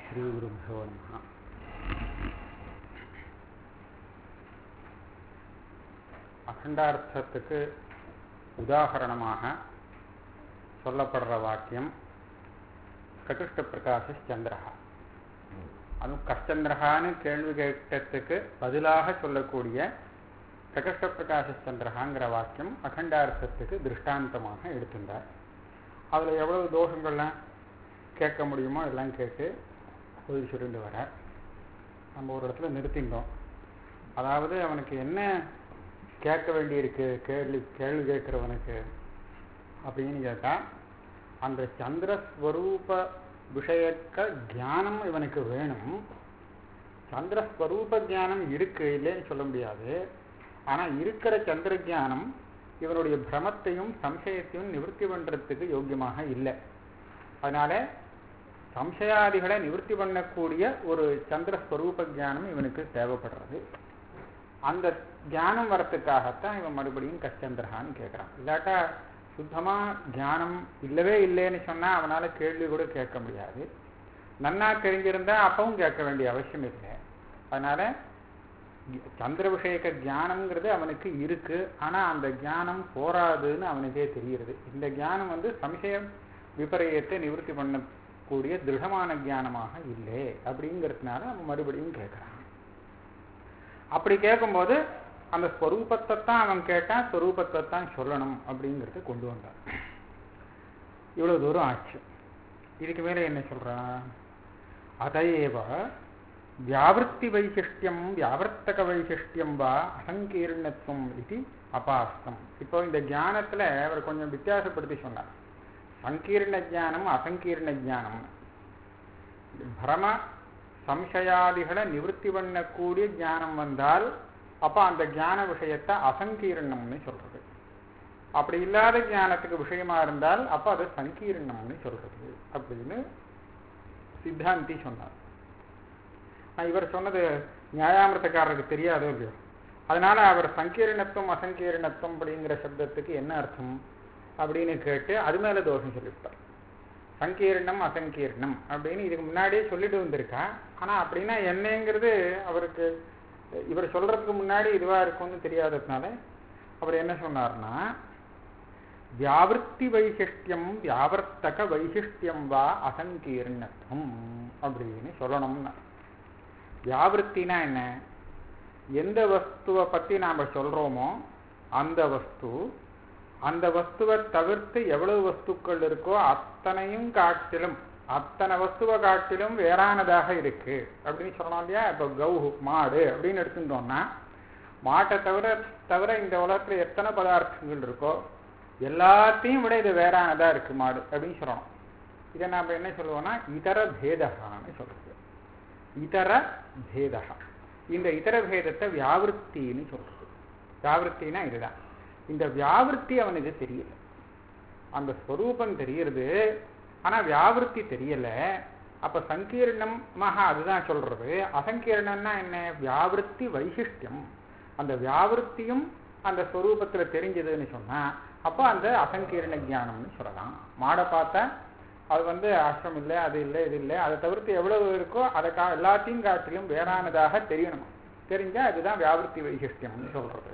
ஸ்ரீகுருभ्यो நமः அகண்டார்த்தத்துக்கு உதாகரணமாக சொல்லப்படுற வாக்கியம் பிரகிருஷ்ட பிரகாச சந்திரஹா அதுவும் கஷ்டந்திரஹான்னு கேள்வி கேட்டதுக்கு பதிலாக சொல்லக்கூடிய பிரகிருஷ்ட பிரகாச சந்திரஹாங்கிற வாக்கியம் அகண்டார்த்தத்துக்கு திருஷ்டாந்தமாக எடுத்திருந்தார் அதில் எவ்வளவு தோஷங்கள்லாம் கேட்க முடியுமோ எல்லாம் கேட்டு உதவி சுருண்டு வர நம்ம ஒரு இடத்துல நிறுத்திட்டோம் அதாவது அவனுக்கு என்ன கேட்க வேண்டியிருக்கு கேள்வி கேள்வி கேட்குறவனுக்கு அப்படின்னு கேட்டால் அந்த சந்திரஸ்வரூப விஷயக்க தியானம் இவனுக்கு வேணும் சந்திரஸ்வரூப தியானம் இருக்கு இல்லைன்னு சொல்ல முடியாது ஆனால் இருக்கிற சந்திர தியானம் இவனுடைய பிரமத்தையும் சம்சயத்தையும் நிவர்த்தி பண்ணுறதுக்கு யோக்கியமாக இல்லை அதனால சம்சயாதிகளை நிவர்த்தி பண்ணக்கூடிய ஒரு சந்திரஸ்வரூப ஜானம் இவனுக்கு தேவைப்படுறது அந்த தியானம் வரத்துக்காகத்தான் இவன் மறுபடியும் கச்சந்திரஹான்னு கேட்குறான் இல்லாட்டா சுத்தமாக தியானம் இல்லவே இல்லைன்னு சொன்னால் அவனால் கேள்வி கூட கேட்க முடியாது நன்னா தெரிஞ்சிருந்தா அப்பவும் கேட்க வேண்டிய அவசியம் இல்லை அதனால சந்திர விஷயக்க தியானம்ங்கிறது அவனுக்கு இருக்கு ஆனால் அந்த தியானம் போராதுன்னு அவனுக்கே தெரியுது இந்த தியானம் வந்து சம்சயம் விபரீயத்தை நிவர்த்தி பண்ணக்கூடிய திருடமான தியானமாக இல்லை அப்படிங்கிறதுனால அவன் மறுபடியும் கேட்குறான் அப்படி கேட்கும்போது அந்த ஸ்வரூபத்தை தான் அவன் கேட்டான் ஸ்வரூபத்தை தான் சொல்லணும் அப்படிங்கிறத கொண்டு வந்தான் இவ்வளோ தூரம் ஆச்சு இதுக்கு மேலே என்ன சொல்கிறான் அதையேவ வியாவிருத்தி வைசிஷ்டியம் வியாவர்த்தக வைசிஷ்டியம் வா அசங்கீர்ணத்துவம் இது அபாஸ்தம் இப்போ இந்த தியானத்தில் அவர் கொஞ்சம் வித்தியாசப்படுத்தி சொன்னார் சங்கீர்ண ஜானம் அசங்கீர்ண ஜானம் பிரம சம்சயாதிகளை நிவர்த்தி பண்ணக்கூடிய ஞானம் வந்தால் அப்போ அந்த ஞான விஷயத்தை அசங்கீர்ணம்னு சொல்றது அப்படி இல்லாத ஞானத்துக்கு விஷயமா இருந்தால் அப்போ அது சங்கீர்ணம்னு சொல்றது அப்படின்னு சித்தாந்தி சொன்னார் இவர் சொன்னது நியாயாமிரத்தக்காரருக்கு தெரியாதோ இல்லையோ அதனால அவர் சங்கீர்ணத்துவம் அசங்கீர்ணத்துவம் அப்படிங்கிற சப்தத்துக்கு என்ன அர்த்தம் அப்படின்னு கேட்டு அது மேலே தோஷம் சொல்லிவிட்டார் சங்கீர்ணம் அசங்கீர்ணம் அப்படின்னு இதுக்கு முன்னாடியே சொல்லிட்டு வந்திருக்கா ஆனால் அப்படின்னா என்னங்கிறது அவருக்கு இவர் சொல்றதுக்கு முன்னாடி இதுவாக இருக்கும்னு தெரியாததுனால அவர் என்ன சொன்னார்னா வியாவிருத்தி வைசிஷ்டியம் வியாவர்த்தக வைசிஷ்டியம் வா அசங்கீர்ணத்துவம் அப்படின்னு சொல்லணும்னா வியாவிருத்தினா என்ன எந்த வஸ்துவை பற்றி நாம் சொல்கிறோமோ அந்த வஸ்து அந்த வஸ்துவை தவிர்த்து எவ்வளவு வஸ்துக்கள் இருக்கோ அத்தனையும் காட்டிலும் அத்தனை வஸ்துவை காட்டிலும் வேறானதாக இருக்கு அப்படின்னு சொல்லணும் இல்லையா இப்போ கௌ மாடு அப்படின்னு எடுத்துட்டோம்னா மாட்டை தவிர தவிர இந்த உலகத்தில் எத்தனை பதார்த்தங்கள் இருக்கோ எல்லாத்தையும் விட இது வேறானதாக இருக்கு மாடு அப்படின்னு சொல்லணும் இதை நாம் என்ன சொல்லுவோம்னா இதர பேதகான்னு சொல்றது இதர பேதகா இந்த இதர பேதத்தை வியாவிருத்தின்னு சொல்றது வியாவிருத்தினா இதுதான் இந்த வியாவிருத்தி அவனுக்கு தெரியல அந்த ஸ்வரூபம் தெரியறது ஆனால் வியாவிருத்தி தெரியல அப்போ சங்கீர்ணம் மகா அதுதான் சொல்றது அசங்கீர்ணம்னா என்ன வியாவிருத்தி வைசிஷ்டியம் அந்த வியாவிருத்தியும் அந்த ஸ்வரூபத்தில் தெரிஞ்சதுன்னு சொன்னால் அப்போ அந்த அசங்கீர்ண ஜானம்னு சொல்லலாம் மாடை பார்த்தா அது வந்து அஷ்டம் இல்லை அது இல்லை இது இல்லை அதை தவிர்த்து எவ்வளவு இருக்கோ அதை கா எல்லாத்தையும் காட்டிலும் வேறானதாக தெரியணும் தெரிஞ்சால் அதுதான் வியாவிருத்தி வைசிஷ்டியம்னு சொல்றது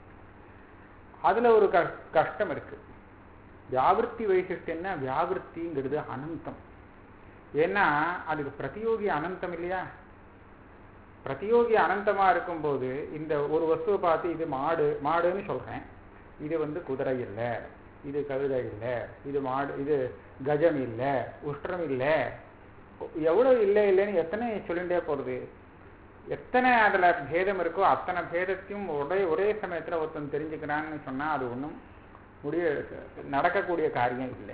அதில் ஒரு க கஷ்டம் இருக்கு வியாவிருத்தி வைசிஷ்டம்னா வியாவிருத்திங்கிறது அனந்தம் ஏன்னா அதுக்கு பிரதியோகி அனந்தம் இல்லையா பிரதியோகி அனந்தமாக இருக்கும்போது இந்த ஒரு வஸ்துவை பார்த்து இது மாடு மாடுன்னு சொல்கிறேன் இது வந்து குதிரை இல்லை இது கழுதை இல்லை இது மாடு இது கஜம் இல்லை உஷ்டம் இல்லை எவ்வளோ இல்லை இல்லைன்னு எத்தனை சொல்லிகிட்டே போகிறது எத்தனை அதில் பேதம் இருக்கோ அத்தனை பேதத்தையும் ஒரே ஒரே சமயத்தில் ஒருத்தன் தெரிஞ்சுக்கிறான்னு சொன்னால் அது ஒன்றும் முடிய நடக்கக்கூடிய காரியம் இல்லை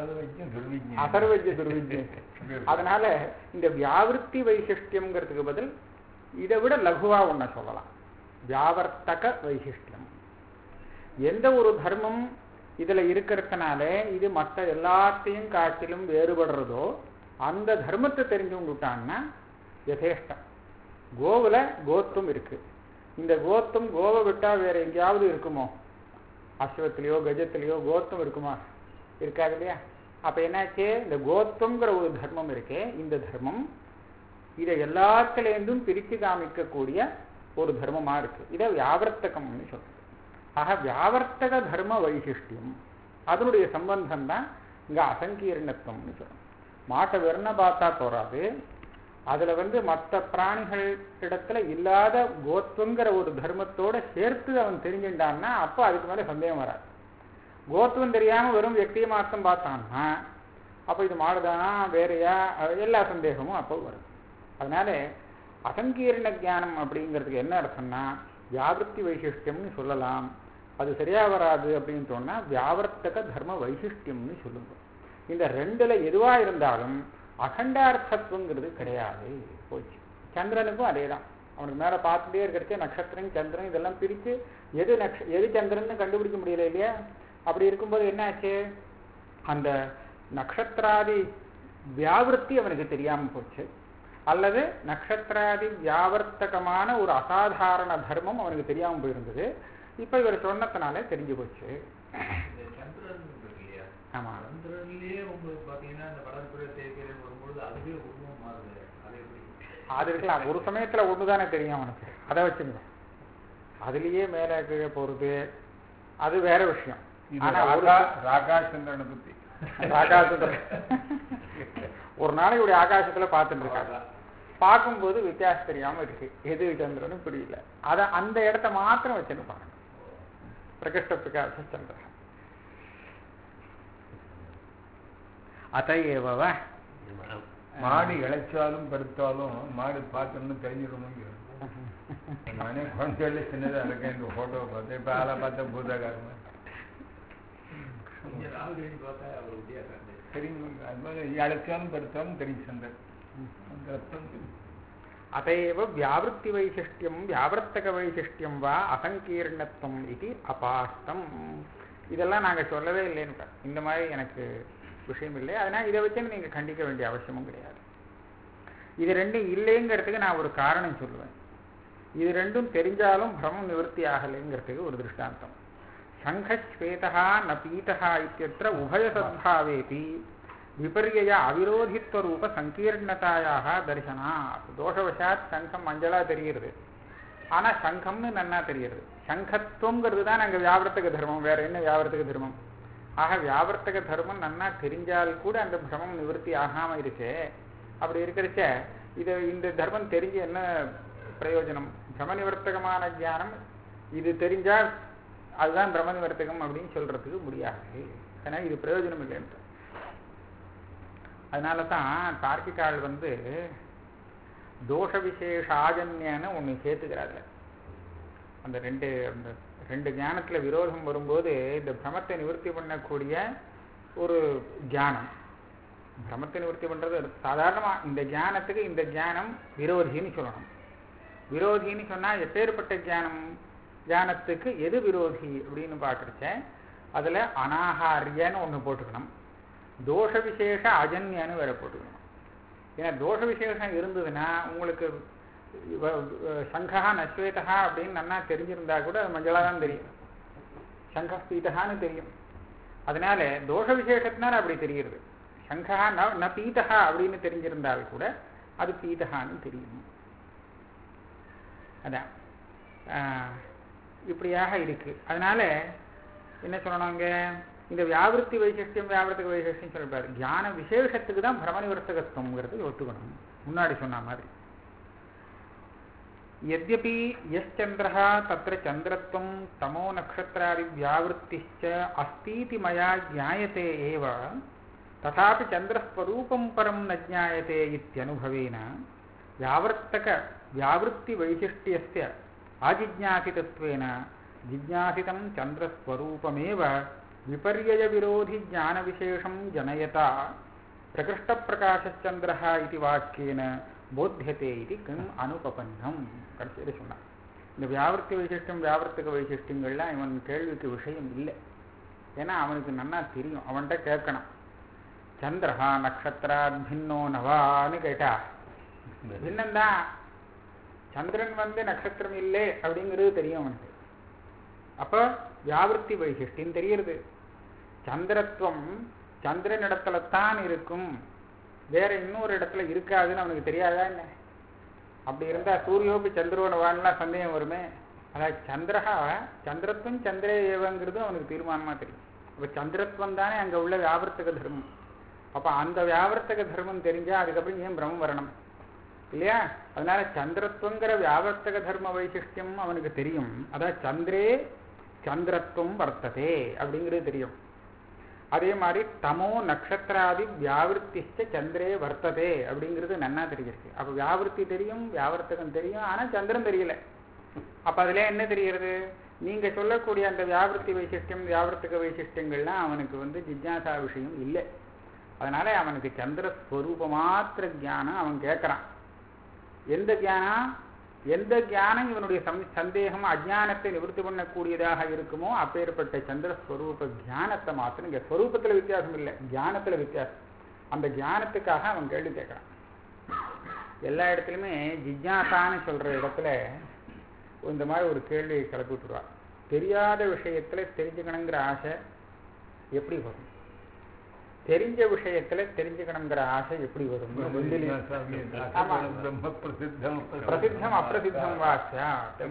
அசர்வஜ்ய துர்விஜ்யம் அதனால இந்த வியாவிருத்தி வைசிஷ்டியம்ங்கிறதுக்கு பதில் இதை விட லகுவா ஒன்றை சொல்லலாம் வியாவர்த்தக வைசிஷ்டியம் எந்த ஒரு தர்மம் இதில் இருக்கிறதுனால இது மற்ற எல்லாத்தையும் காட்டிலும் வேறுபடுறதோ அந்த தர்மத்தை தெரிஞ்சு விட்டான்னா யதேஷ்டம் கோவில் கோத்தும் இருக்கு இந்த கோத்தும் கோவை விட்டால் வேற எங்கேயாவது இருக்குமோ அஸ்வத்திலேயோ கஜத்திலேயோ கோத்தம் இருக்குமா இருக்காது இல்லையா அப்போ என்னாச்சு இந்த கோத்தம்ங்கிற ஒரு தர்மம் இருக்கே இந்த தர்மம் இதை எல்லாத்துலேருந்தும் பிரித்து காமிக்கக்கூடிய ஒரு தர்மமா இருக்கு இதை வியாவர்த்தகம்னு சொல்றது ஆக வியாவர்த்தக தர்ம வைசிஷ்டியம் அதனுடைய சம்பந்தம் தான் இங்க அசங்கீர்ணத்துவம்னு சொல்லணும் மாட்டை வெறுன பார்த்தா போறாது அதுல வந்து மற்ற பிராணிகள் இடத்துல இல்லாத கோத்துவங்கிற ஒரு தர்மத்தோட சேர்த்து அவன் தெரிஞ்சுட்டான்னா அப்போ அதுக்கு மேல சந்தேகம் வராது கோத்துவம் தெரியாம வெறும் வியக்தியை மாத்திரம் பார்த்தான்னா அப்போ இது மாடுதானா வேறையா அது எல்லா சந்தேகமும் அப்போ வரும் அதனால அசங்கீர்ண ஞானம் அப்படிங்கிறதுக்கு என்ன அர்த்தம்னா வியாபிருத்தி வைசிஷ்டியம்னு சொல்லலாம் அது சரியா வராது அப்படின்னு சொன்னா வியாவர்த்தக தர்ம வைசிஷ்டியம்னு சொல்லுங்க இந்த ரெண்டுல எதுவா இருந்தாலும் அகண்டார்த்தத்துவங்கிறது கிடையாது போச்சு சந்திரனுக்கும் அதே தான் அவனுக்கு மேல பார்த்துட்டே இருக்கிறச்சே நட்சத்திரம் சந்திரன் இதெல்லாம் பிரித்து எது நக்ஷ எது சந்திரன்னு கண்டுபிடிக்க முடியல இல்லையா அப்படி இருக்கும்போது என்ன ஆச்சு அந்த நட்சத்திராதி வியாவிருத்தி அவனுக்கு தெரியாம போச்சு அல்லது நட்சத்திராதி வியாவர்த்தகமான ஒரு அசாதாரண தர்மம் அவனுக்கு தெரியாம போயிருந்தது இப்ப இவர் சொன்னதுனால தெரிஞ்சு போச்சு இந்த சந்திரன் இருக்கு இல்லையா ஆமா சந்திரன்லயே உங்களுக்கு பாத்தீங்கன்னா இந்த வடற்புற தேய்க்கிறேன் வரும்பொழுது அதுவே உருவம் மாறுது அது எப்படி அது இருக்கலாம் ஒரு சமயத்துல ஒண்ணுதானே தெரியும் அவனுக்கு அதை வச்சுங்க அதுலயே மேல கீழே போறது அது வேற விஷயம் இது ஆனா ஒரு ராகா- ராகாச்சந்திரனை பத்தி ஆகாசத்துல ஒரு நாளைக்கு இப்படி ஆகாசத்துல பார்த்துட்டு இருக்காங்க பார்க்கும்போது வித்தியாசம் தெரியாம இருக்கு எது சந்திரனும் புரியல அத அந்த இடத்த மாத்திரம் வச்சுன்னு பாருங்க பிரகிருஷ்ட பிரகாச சந்திரன் அத ஏவவ மாடு இழைச்சாலும் படுத்தாலும் மாடு பார்த்தோம்னு தெரிஞ்சிடணும் நானே குழந்தைகள சின்னதா இருக்கேன் இந்த போட்டோவை பார்த்தேன் இப்ப ஆளை பார்த்தா பூதாகாரமா கொஞ்சம் ராகுலின்னு பார்த்தா ஒரு வித்தியாசம் இருக்கு. தெரியும் அது மாதிரி இழைச்சாலும் படுத்தாலும் தெரியும் சந்திரன் அந்த அர்த்தம் தெரியும் அதைவ வியாவிருத்தி வைசிஷ்டியம் வியாவர்த்தக வைசிஷ்டியம் வா அசங்கீர்ணத்துவம் இது அபாஸ்தம் இதெல்லாம் நாங்க சொல்லவே இல்லைன்னு இந்த மாதிரி எனக்கு விஷயம் இல்லை அதனால் இதை வச்சு நீங்க கண்டிக்க வேண்டிய அவசியமும் கிடையாது இது ரெண்டும் இல்லைங்கிறதுக்கு நான் ஒரு காரணம் சொல்லுவேன் இது ரெண்டும் தெரிஞ்சாலும் பிரமம் நிவர்த்தி ஆகலைங்கிறதுக்கு ஒரு திருஷ்டாந்தம் சங்கஸ்வேதா ந பீதா இத்தியற்ற உபயசத்பாவேபி விபர்யய அவிரோதித்வரூப சங்கீர்ணதாயாக தரிசனா தோஷவசாத் சங்கம் மஞ்சளா தெரிகிறது ஆனா சங்கம்னு நன்னா தெரிகிறது சங்கத்துவங்கிறது தான் அங்க வியாவர்த்தக தர்மம் வேற என்ன வியாவர்த்தக தர்மம் ஆக வியாவர்த்தக தர்மம் நன்னா தெரிஞ்சால் கூட அந்த பிரமம் நிவர்த்தி ஆகாம இருக்கே அப்படி இருக்கிறச்ச இது இந்த தர்மம் தெரிஞ்சு என்ன பிரயோஜனம் பிரம நிவர்த்தகமான ஞானம் இது தெரிஞ்சால் அதுதான் பிரம நிவர்த்தகம் அப்படின்னு சொல்றதுக்கு முடியாது ஏன்னா இது பிரயோஜனம் இல்லைன்னு அதனால தான் தார்க்கிகால் வந்து தோஷ விசேஷாஜன்யன்னு ஒன்று சேர்த்துக்கிறாங்க அந்த ரெண்டு அந்த ரெண்டு ஞானத்துல விரோதம் வரும்போது இந்த பிரமத்தை நிவர்த்தி பண்ணக்கூடிய ஒரு ஞானம் பிரமத்தை நிவர்த்தி பண்றது சாதாரணமா இந்த ஞானத்துக்கு இந்த ஞானம் விரோதின்னு சொல்லணும் விரோதின்னு சொன்னா எப்பேற்பட்ட ஞானம் ஞானத்துக்கு எது விரோதி அப்படின்னு பார்க்குறச்ச அதுல அனாகாரியன்னு ஒண்ணு போட்டுக்கணும் தோஷ விசேஷ அஜன்யன்னு வேற போட்டுக்கணும் ஏன்னா தோஷ விசேஷம் இருந்ததுன்னா உங்களுக்கு இவ- இவ- சங்கா நஸ்வேதா அப்படின்னு நன்னா தெரிஞ்சிருந்தா கூட அது மஞ்சளா தான் தெரியும் சங்க பீதகான்னு தெரியும் அதனால தோஷ விசேஷத்தினால அப்படி தெரிகிறது சங்கா ந ந பீதகா அப்படின்னு தெரிஞ்சிருந்தால் கூட அது பீதகான்னு தெரியும் அதான் ஆஹ், இப்படியாக இருக்கு அதனால என்ன சொல்லணும் அங்க இந்த வியாவிருத்தி வைசிஷ்டியம் வியாவிருத்திக வைசிஷ்டியம் சொல்லக்கூடாது ஞான விசேஷத்துக்கு தான் பிரமணிவர்த்தகத்துவங்கிறது ஒத்துக்கணும் முன்னாடி சொன்ன மாதிரி यद्यपि यश्चन्द्रः तत्र चन्द्रत्वं तमो नक्षत्रादिव्यावृत्तिश्च अस्तीति मया ज्ञायते एव तथापि चन्द्रस्वरूपं परं न ज्ञायते इत्यनुभवेन व्यावर्तकव्यावृत्तिवैशिष्ट्यस्य अजिज्ञासितत्वेन जिज्ञासितं चन्द्रस्वरूपमेव विपर्ययविरोधिज्ञानविशेषं जनयता प्रकृष्टप्रकाशश्चन्द्रः इति वाक्येन போத்தியதே இது கிம் அனுபபன்னம் கடைசியில் சொன்னான் இந்த வியாவர்த்தி வைசிஷ்டம் வியாவர்த்தக வைசிஷ்டங்கள்லாம் இவன் கேள்விக்கு விஷயம் இல்லை ஏன்னா அவனுக்கு நன்னா தெரியும் அவன்கிட்ட கேட்கணும் சந்திரஹா நக்ஷத்ரா பின்னோ நவான்னு கேட்டா பின்னம்தான் சந்திரன் வந்து நட்சத்திரம் இல்லை அப்படிங்கிறது தெரியும் அவனுக்கு அப்போ வியாவிருத்தி வைசிஷ்டின்னு தெரியுது சந்திரத்துவம் சந்திரன் இடத்துல தான் இருக்கும் வேற இன்னொரு இடத்துல இருக்காதுன்னு அவனுக்கு தெரியாதா என்ன அப்படி இருந்தா சூரியோபி சந்திரோனவான்லாம் சந்தேகம் வருமே அதாவது சந்திரஹா சந்திரத்துவம் சந்திரே ஏவங்கிறதும் அவனுக்கு தீர்மானமா தெரியும் அப்ப சந்திரத்துவம் தானே அங்க உள்ள வியாவர்த்தக தர்மம் அப்ப அந்த வியாவர்த்தக தர்மம் தெரிஞ்சா அதுக்கப்புறம் ஏன் பிரம்மம் வரணும் இல்லையா அதனால சந்திரத்துவங்கிற வியாவர்த்தக தர்ம வைசிஷ்டியம் அவனுக்கு தெரியும் அதாவது சந்திரே சந்திரத்துவம் வர்த்ததே அப்படிங்கிறது தெரியும் அதே மாதிரி தமோ நட்சத்திராதி வியாவிருத்திச்ச சந்திரே வர்த்ததே அப்படிங்கிறது நன்னா தெரிஞ்சிருக்கு அப்ப வியாவிருத்தி தெரியும் வியாவர்த்தகம் தெரியும் ஆனா சந்திரன் தெரியல அப்ப அதுல என்ன தெரிகிறது நீங்க சொல்லக்கூடிய அந்த வியாவிருத்தி வைசிஷ்டியம் வியாவர்த்தக வைசிஷ்டியங்கள்லாம் அவனுக்கு வந்து ஜிஜ்ஞாசா விஷயம் இல்லை அதனால அவனுக்கு சந்திர ஸ்வரூப மாத்திர ஞானம் அவன் கேட்கறான் எந்த ஞானம் எந்த ஞானம் இவனுடைய சம்- சந்தேகம் அஜ்ஞானத்தை நிவர்த்தி பண்ணக்கூடியதாக இருக்குமோ அப்பேற்பட்ட சந்திர ஸ்வரூப ஞானத்தை மாத்திரம் இங்க ஸ்வரூபத்துல வித்தியாசம் இல்லை ஞானத்துல வித்தியாசம் அந்த ஞானத்துக்காக அவன் கேள்வி கேட்கறான் எல்லா இடத்துலையுமே ஜிஜ்ஞாசான்னு சொல்ற இடத்துல இந்த மாதிரி ஒரு கேள்வி கிளப்பி விட்டுருவா தெரியாத விஷயத்துல தெரிஞ்சுக்கணுங்கிற ஆசை எப்படி வரும் தெரிஞ்ச விஷயத்துல தெரிஞ்சுக்கணுங்கிற ஆசை எப்படி வரும் ஆமா. பிரம்ம பிரசித்தம் பிரசித்தம் அப்பிரசித்தம் வாச்சா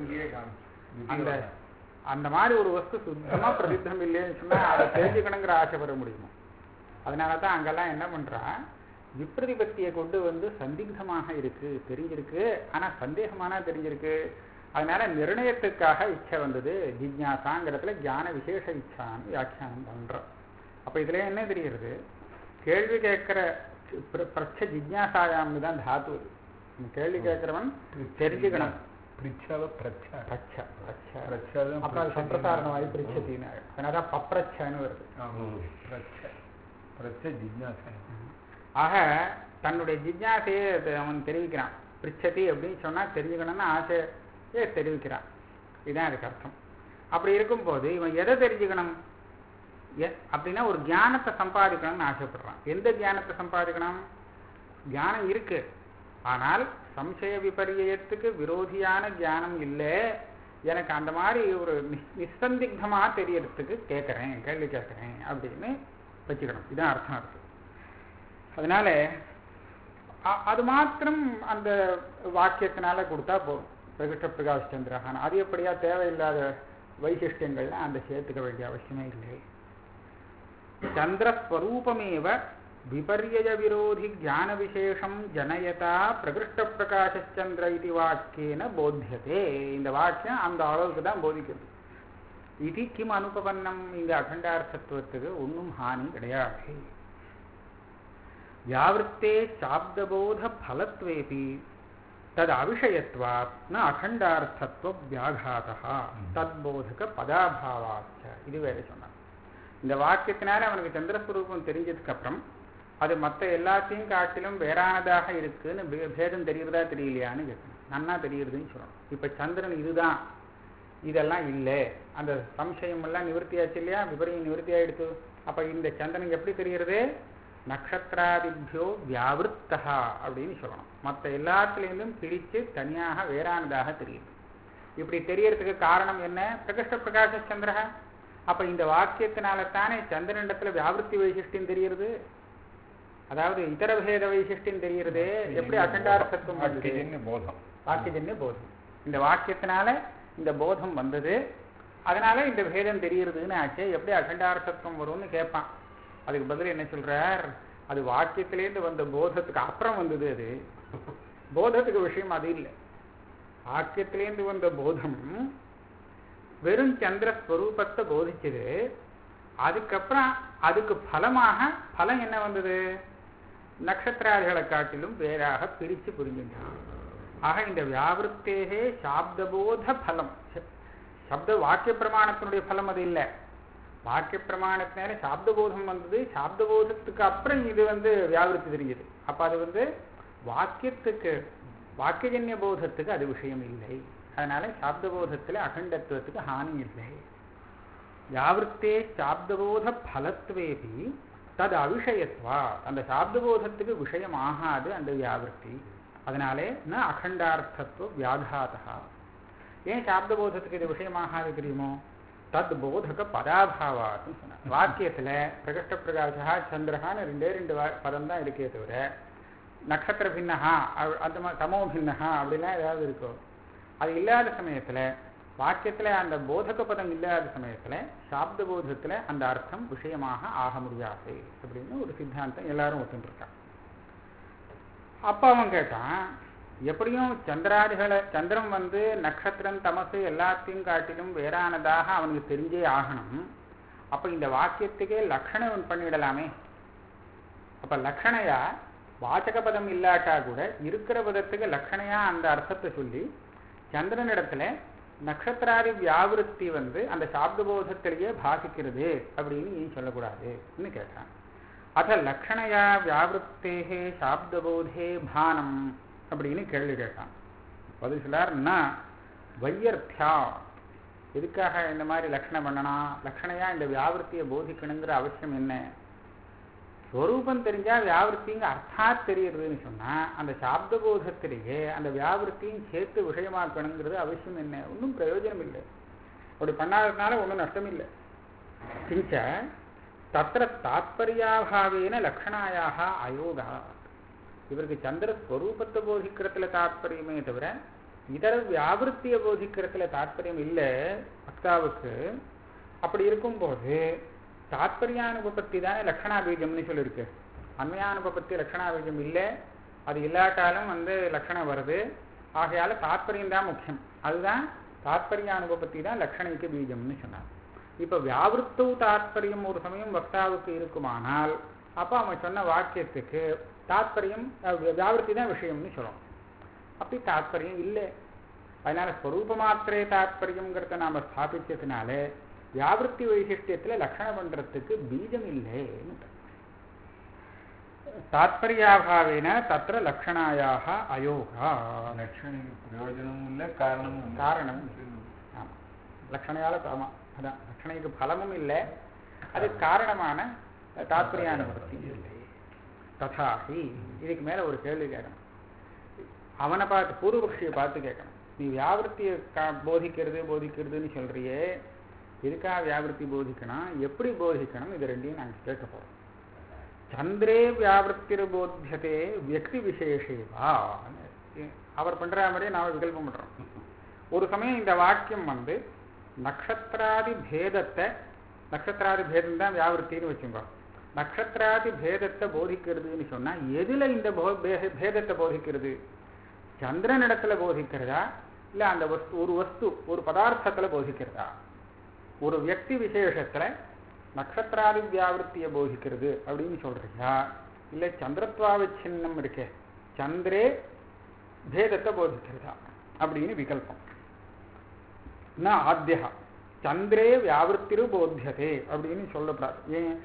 அந்த அந்த மாதிரி ஒரு வஸ்து சுத்தமா பிரசித்தம் இல்லைன்னு சொன்னா அதை தெரிஞ்சுக்கணுங்கிற ஆசை வர முடியுமா அதனால தான் அங்கெல்லாம் என்ன பண்றா விப்ரதிபத்தியை கொண்டு வந்து சந்திக்தமாக இருக்கு தெரிஞ்சிருக்கு ஆனா சந்தேகமானா தெரிஞ்சிருக்கு அதனால நிர்ணயத்துக்காக இச்சை வந்தது ஜிஜ்ஞாசாங்கிறதுல ஞான விசேஷ இச்சான்னு வியாக்கியானம் பண்றோம் அப்ப இதுல என்ன தெரிகிறது கேள்வி கேட்கிற பிர- பிரச்ச ஜிஜ்ஞாசாயாம்னு தான் தாத்து வருது. நம்ம கேள்வி கேட்கிறவன் தெரிஞ்சுக்கணும் பிரிச்சாவ பிரச்சா பிரச்ச பிரச்ச பிரச்சாதான் அப்புறம் அது பிரச்சனை. சம்பிரசாரணமாயி பிரிச்சத்தின்னு அதனாலதான் பப்ரச்சன்னு வருது ஆமா. பிரச்ச பிரச்ச ஜிஜ்ஞாசா ஆக தன்னுடைய ஜிஜ்ஞாசையை அது அவன் தெரிவிக்கிறான் பிரிச்சதி அப்படின்னு சொன்னா தெரிஞ்சுக்கணும்னு ஆசையை தெரிவிக்கிறான் இதுதான் அதுக்கு அர்த்தம் அப்படி இருக்கும்போது இவன் எதை தெரிஞ்சுக்கணும் எ- அப்படின்னா ஒரு ஞானத்தை சம்பாதிக்கணும்னு ஆசைப்படுறான் எந்த ஞானத்தை சம்பாதிக்கணும் ஞானம் இருக்கு ஆனால் சம்சய விபரியத்துக்கு விரோதியான ஞானம் இல்லை எனக்கு அந்த மாதிரி ஒரு நிஸ்- நிஸ்சந்திக்தமா தெரியறதுக்கு கேட்குறேன் கேள்வி கேட்குறேன் அப்படின்னு வச்சுக்கணும் இதான் அர்த்தம் இருக்கு அதனால அ- அது மாத்திரம் அந்த வாக்கியத்தினால கொடுத்தா போதும் பிரகிருஷ்ட பிரகாஷ் சந்திரஹான் அது எப்படியா தேவையில்லாத வைசிஷ்டியங்கள்லாம் அந்த சேர்த்துக்க வேண்டிய அவசியமே இல்லை சந்திரஸ்வரூபமேவ விபர்யய விரோதி ஞான விசேஷம் ஜனயதா பிரகிருஷ்ட பிரகாசச்சந்திர இது வாக்கியேன போத்தியதே இந்த வாக்கியம் அந்த அளவுக்கு தான் போதிக்கிறது இது கிம் அனுபவன்னம் இந்த அகண்டார்த்தத்துவத்துக்கு ஒன்றும் ஹானி கிடையாது வியாவிருத்தே சாப்தபோத பலத்வேபி தது அவிஷயத்வாத் ந அகண்டார்த்தத்துவ வியாகாதா தத்போதக பதாபாவாச்ச இது வேற சொன்னான் இந்த வாக்கியத்தினால அவனுக்கு சந்திரஸ்வரூபம் தெரிஞ்சதுக்கு அப்புறம் அது மற்ற எல்லாத்தையும் காட்டிலும் வேறானதாக இருக்குன்னு பே- பேதம் தெரியுறதா தெரியலையான்னு கேட்கணும் நன்னா தெரியுறதுன்னு சொல்லணும் இப்ப சந்திரன் இதுதான் இதெல்லாம் இல்லை அந்த சம்சயம் எல்லாம் நிவர்த்தியாச்சு இல்லையா விபரியம் நிவர்த்தி ஆயிடுத்து அப்ப இந்த சந்திரன் எப்படி தெரிகிறது நக்ஷத்திராதிபியோ வியாவிருத்தா அப்படின்னு சொல்லணும் மற்ற எல்லாத்துலேருந்தும் பிரித்து தனியாக வேறானதாக தெரியுது இப்படி தெரியறதுக்கு காரணம் என்ன பிரகிருஷ்ட பிரகாச சந்திரஹ அப்ப இந்த வாக்கியத்தினால தானே சந்திரனிடத்துல வியாவிருத்தி வைசிஷ்டியம் தெரியுறது அதாவது இதர பேத வைசிஷ்டியம் தெரியுறது எப்படி அகண்டார்த்தத்துவம் வந்தது வாக்கியஜன்ய போதம் வாக்கியஜன்ய போதம் இந்த வாக்கியத்தினால இந்த போதம் வந்தது அதனால இந்த பேதம் தெரியுறதுன்னு ஆச்சு எப்படி அகண்டார்த்தத்துவம் வரும்னு கேட்பான் அதுக்கு பதில் என்ன சொல்றார் அது வாக்கியத்திலேருந்து வந்த போதத்துக்கு அப்புறம் வந்தது அது போதத்துக்கு விஷயம் அது இல்லை வாக்கியத்திலேருந்து வந்த போதம் வெறும் சந்திர ஸ்வரூபத்தை போதிச்சது அதுக்கப்புறம் அதுக்கு பலமாக பலம் என்ன வந்தது நட்சத்திராதிகளை காட்டிலும் வேறாக பிரித்து புரிஞ்சுட்டான் ஆக இந்த வியாவிருத்தேகே சாப்தபோத பலம் சப்த வாக்கிய பிரமாணத்தினுடைய பலம் அது இல்லை வாக்கிய பிரமாணத்தினால சாப்தபோதம் வந்தது சாப்தபோதத்துக்கு அப்புறம் இது வந்து வியாவிருத்தி தெரிஞ்சது அப்ப அது வந்து வாக்கியத்துக்கு வாக்கியஜன்ய போதத்துக்கு அது விஷயம் இல்லை அதனால சாப்தபோதத்துல அகண்டத்துவத்துக்கு ஹானி இல்லை வியாவிருத்தே சாப்தபோத பலத்வேபி தது அவிஷயத்வா அந்த சாப்தபோதத்துக்கு விஷயம் ஆகாது அந்த வியாவிருத்தி அதனாலே ந அகண்டார்த்தத்துவ வியாகாதா ஏன் சாப்தபோதத்துக்கு இது விஷயமாகாது தெரியுமோ தத் போதக பதாபாவாத்துன்னு சொன்னார் வாக்கியத்துல பிரகஷ்ட பிரகாசா சந்திரகான்னு ரெண்டே ரெண்டு வா- பதம் தான் இருக்கே தவிர நட்சத்திர பின்னஹா அ- அந்த மாதிரி தமோ பின்னஹா அப்படிலாம் ஏதாவது இருக்கோ அது இல்லாத சமயத்துல வாக்கியத்துல அந்த போதக பதம் இல்லாத சமயத்துல சாப்த போதத்துல அந்த அர்த்தம் விஷயமாக ஆக முடியாது அப்படின்னு ஒரு சித்தாந்தம் எல்லாரும் ஒத்துருக்கான் அப்ப அவன் கேட்டான் எப்படியும் சந்திராதிகளை சந்திரன் வந்து நட்சத்திரம் தமசு எல்லாத்தையும் காட்டிலும் வேறானதாக அவனுக்கு தெரிஞ்சே ஆகணும் அப்ப இந்த வாக்கியத்துக்கே லக்ஷணம் பண்ணிடலாமே அப்ப லக்ஷணையா வாச்சக பதம் இல்லாட்டா கூட இருக்கிற பதத்துக்கு லக்ஷணையா அந்த அர்த்தத்தை சொல்லி சந்திரனிடத்துல நட்சத்திராதி வியாவிருத்தி வந்து அந்த சாப்தபோதத்திலேயே பாசிக்கிறது அப்படின்னு நீ சொல்லக்கூடாதுன்னு கேட்டான் அத லக்ஷணையா வியாவிருத்தேகே சாப்தபோதே பானம் அப்படின்னு கேள்வி கேட்டான் பதில் சொல்லார்னா வையர்த்தியா எதுக்காக இந்த மாதிரி லக்ஷணம் பண்ணணும் லக்ஷணையா இந்த வியாவிருத்தியை போதிக்கணுங்கிற அவசியம் என்ன ஸ்வரூபம் தெரிஞ்சா வியாவிருத்திங்க அர்த்தாத் தெரியுறதுன்னு சொன்னா அந்த சாப்த போதத்திலேயே அந்த வியாவிருத்தியும் சேர்த்து விஷயமாக்கணுங்கிறது அவசியம் என்ன ஒன்றும் பிரயோஜனம் இல்லை அப்படி பண்ணாததுனால ஒன்றும் நஷ்டம் இல்லை கிஞ்ச தத்திர தாத்பரியாபாவேன லக்ஷணாயாக அயோகா இவருக்கு சந்திர ஸ்வரூபத்தை போதிக்கிறதுல தாத்பரியமே தவிர இதர வியாவிருத்தியை போதிக்கிறதுல தாத்பரியம் இல்லை பக்தாவுக்கு அப்படி இருக்கும்போது தாத்பரியானுபபத்தி தானே லக்ஷணாபீஜம்னு சொல்லியிருக்கு அன்மயானுபபத்தி லக்ஷணாபீஜம் இல்லை அது இல்லாட்டாலும் வந்து லக்ஷணம் வருது ஆகையால தாத்பரியம் தான் முக்கியம் அதுதான் தாத்பரியானுபபத்தி தான் லக்ஷணைக்கு பீஜம்னு சொன்னார் இப்போ வியாவிருத்தவு தாத்பரியம் ஒரு சமயம் வக்தாவுக்கு இருக்குமானால் அப்போ அவன் சொன்ன வாக்கியத்துக்கு தாத்பரியம் அஹ், வியாவிருத்தி தான் விஷயம்னு சொல்லணும் அப்படி தாத்பரியம் இல்லை அதனால ஸ்வரூப மாத்திரே தாத்பரியங்கிறத நாம ஸ்தாபிச்சதுனால வியாவிருத்தி வைசிஷ்டியத்துல லக்ஷணம் பண்றதுக்கு பீஜம் இல்லைன்னு தாத்பரியாபாவேன தத்திர லக்ஷணாயாக அயோகா லட்சணிக்கு பிரயோஜனமும் இல்லை காரணமும் இல்லை காரணம் ஆமா லக்ஷணையால ஆமா அதான் லக்ஷணைக்கு பலமும் இல்லை அது காரணமான தாத்பரியானுபத்தி இல்லை ததாகி இதுக்கு மேல ஒரு கேள்வி கேட்கணும் அவனை பார்த்து பூர்வபக்ஷியை பார்த்து கேட்கணும் நீ வியாவிருத்தியை கா- போதிக்கிறது போதிக்கிறதுன்னு சொல்றியே எதுக்காக வியாவிருத்தி போதிக்கணும் எப்படி போதிக்கணும் இது ரெண்டையும் நாங்கள் கேட்க போறோம் சந்திரே வியாவிருத்திர் போத்தியதே வியக்தி விசேஷேவா அவர் பண்ற மாதிரியே நாம விகல்பம் பண்றோம் ஒரு சமயம் இந்த வாக்கியம் வந்து நக்ஷத்திராதி பேதத்தை நக்ஷத்திராதி பேதம் தான் வியாவிருத்தின்னு வச்சுக்கோ நக்ஷத்திராதி பேதத்தை போதிக்கிறதுன்னு சொன்னா எதுல இந்த போ- பே- பேதத்தை போதிக்கிறது சந்திரனிடத்துல போதிக்கிறதா இல்ல அந்த வஸ்து ஒரு வஸ்து ஒரு பதார்த்தத்துல போதிக்கிறதா ஒரு வியக்தி விசேஷத்துல நட்சத்திராதி வியாவிருத்தியை போதிக்கிறது அப்படின்னு சொல்றியா இல்ல சந்திரத்வாவிச்சின்னம் இருக்கே சந்திரே பேதத்தை போதிக்கிறதா அப்படின்னு விகல்பம் ந ஆத்தியா சந்திரே வியாவிருத்திரு போத்தியதே அப்படின்னு சொல்லப்படாது ஏன்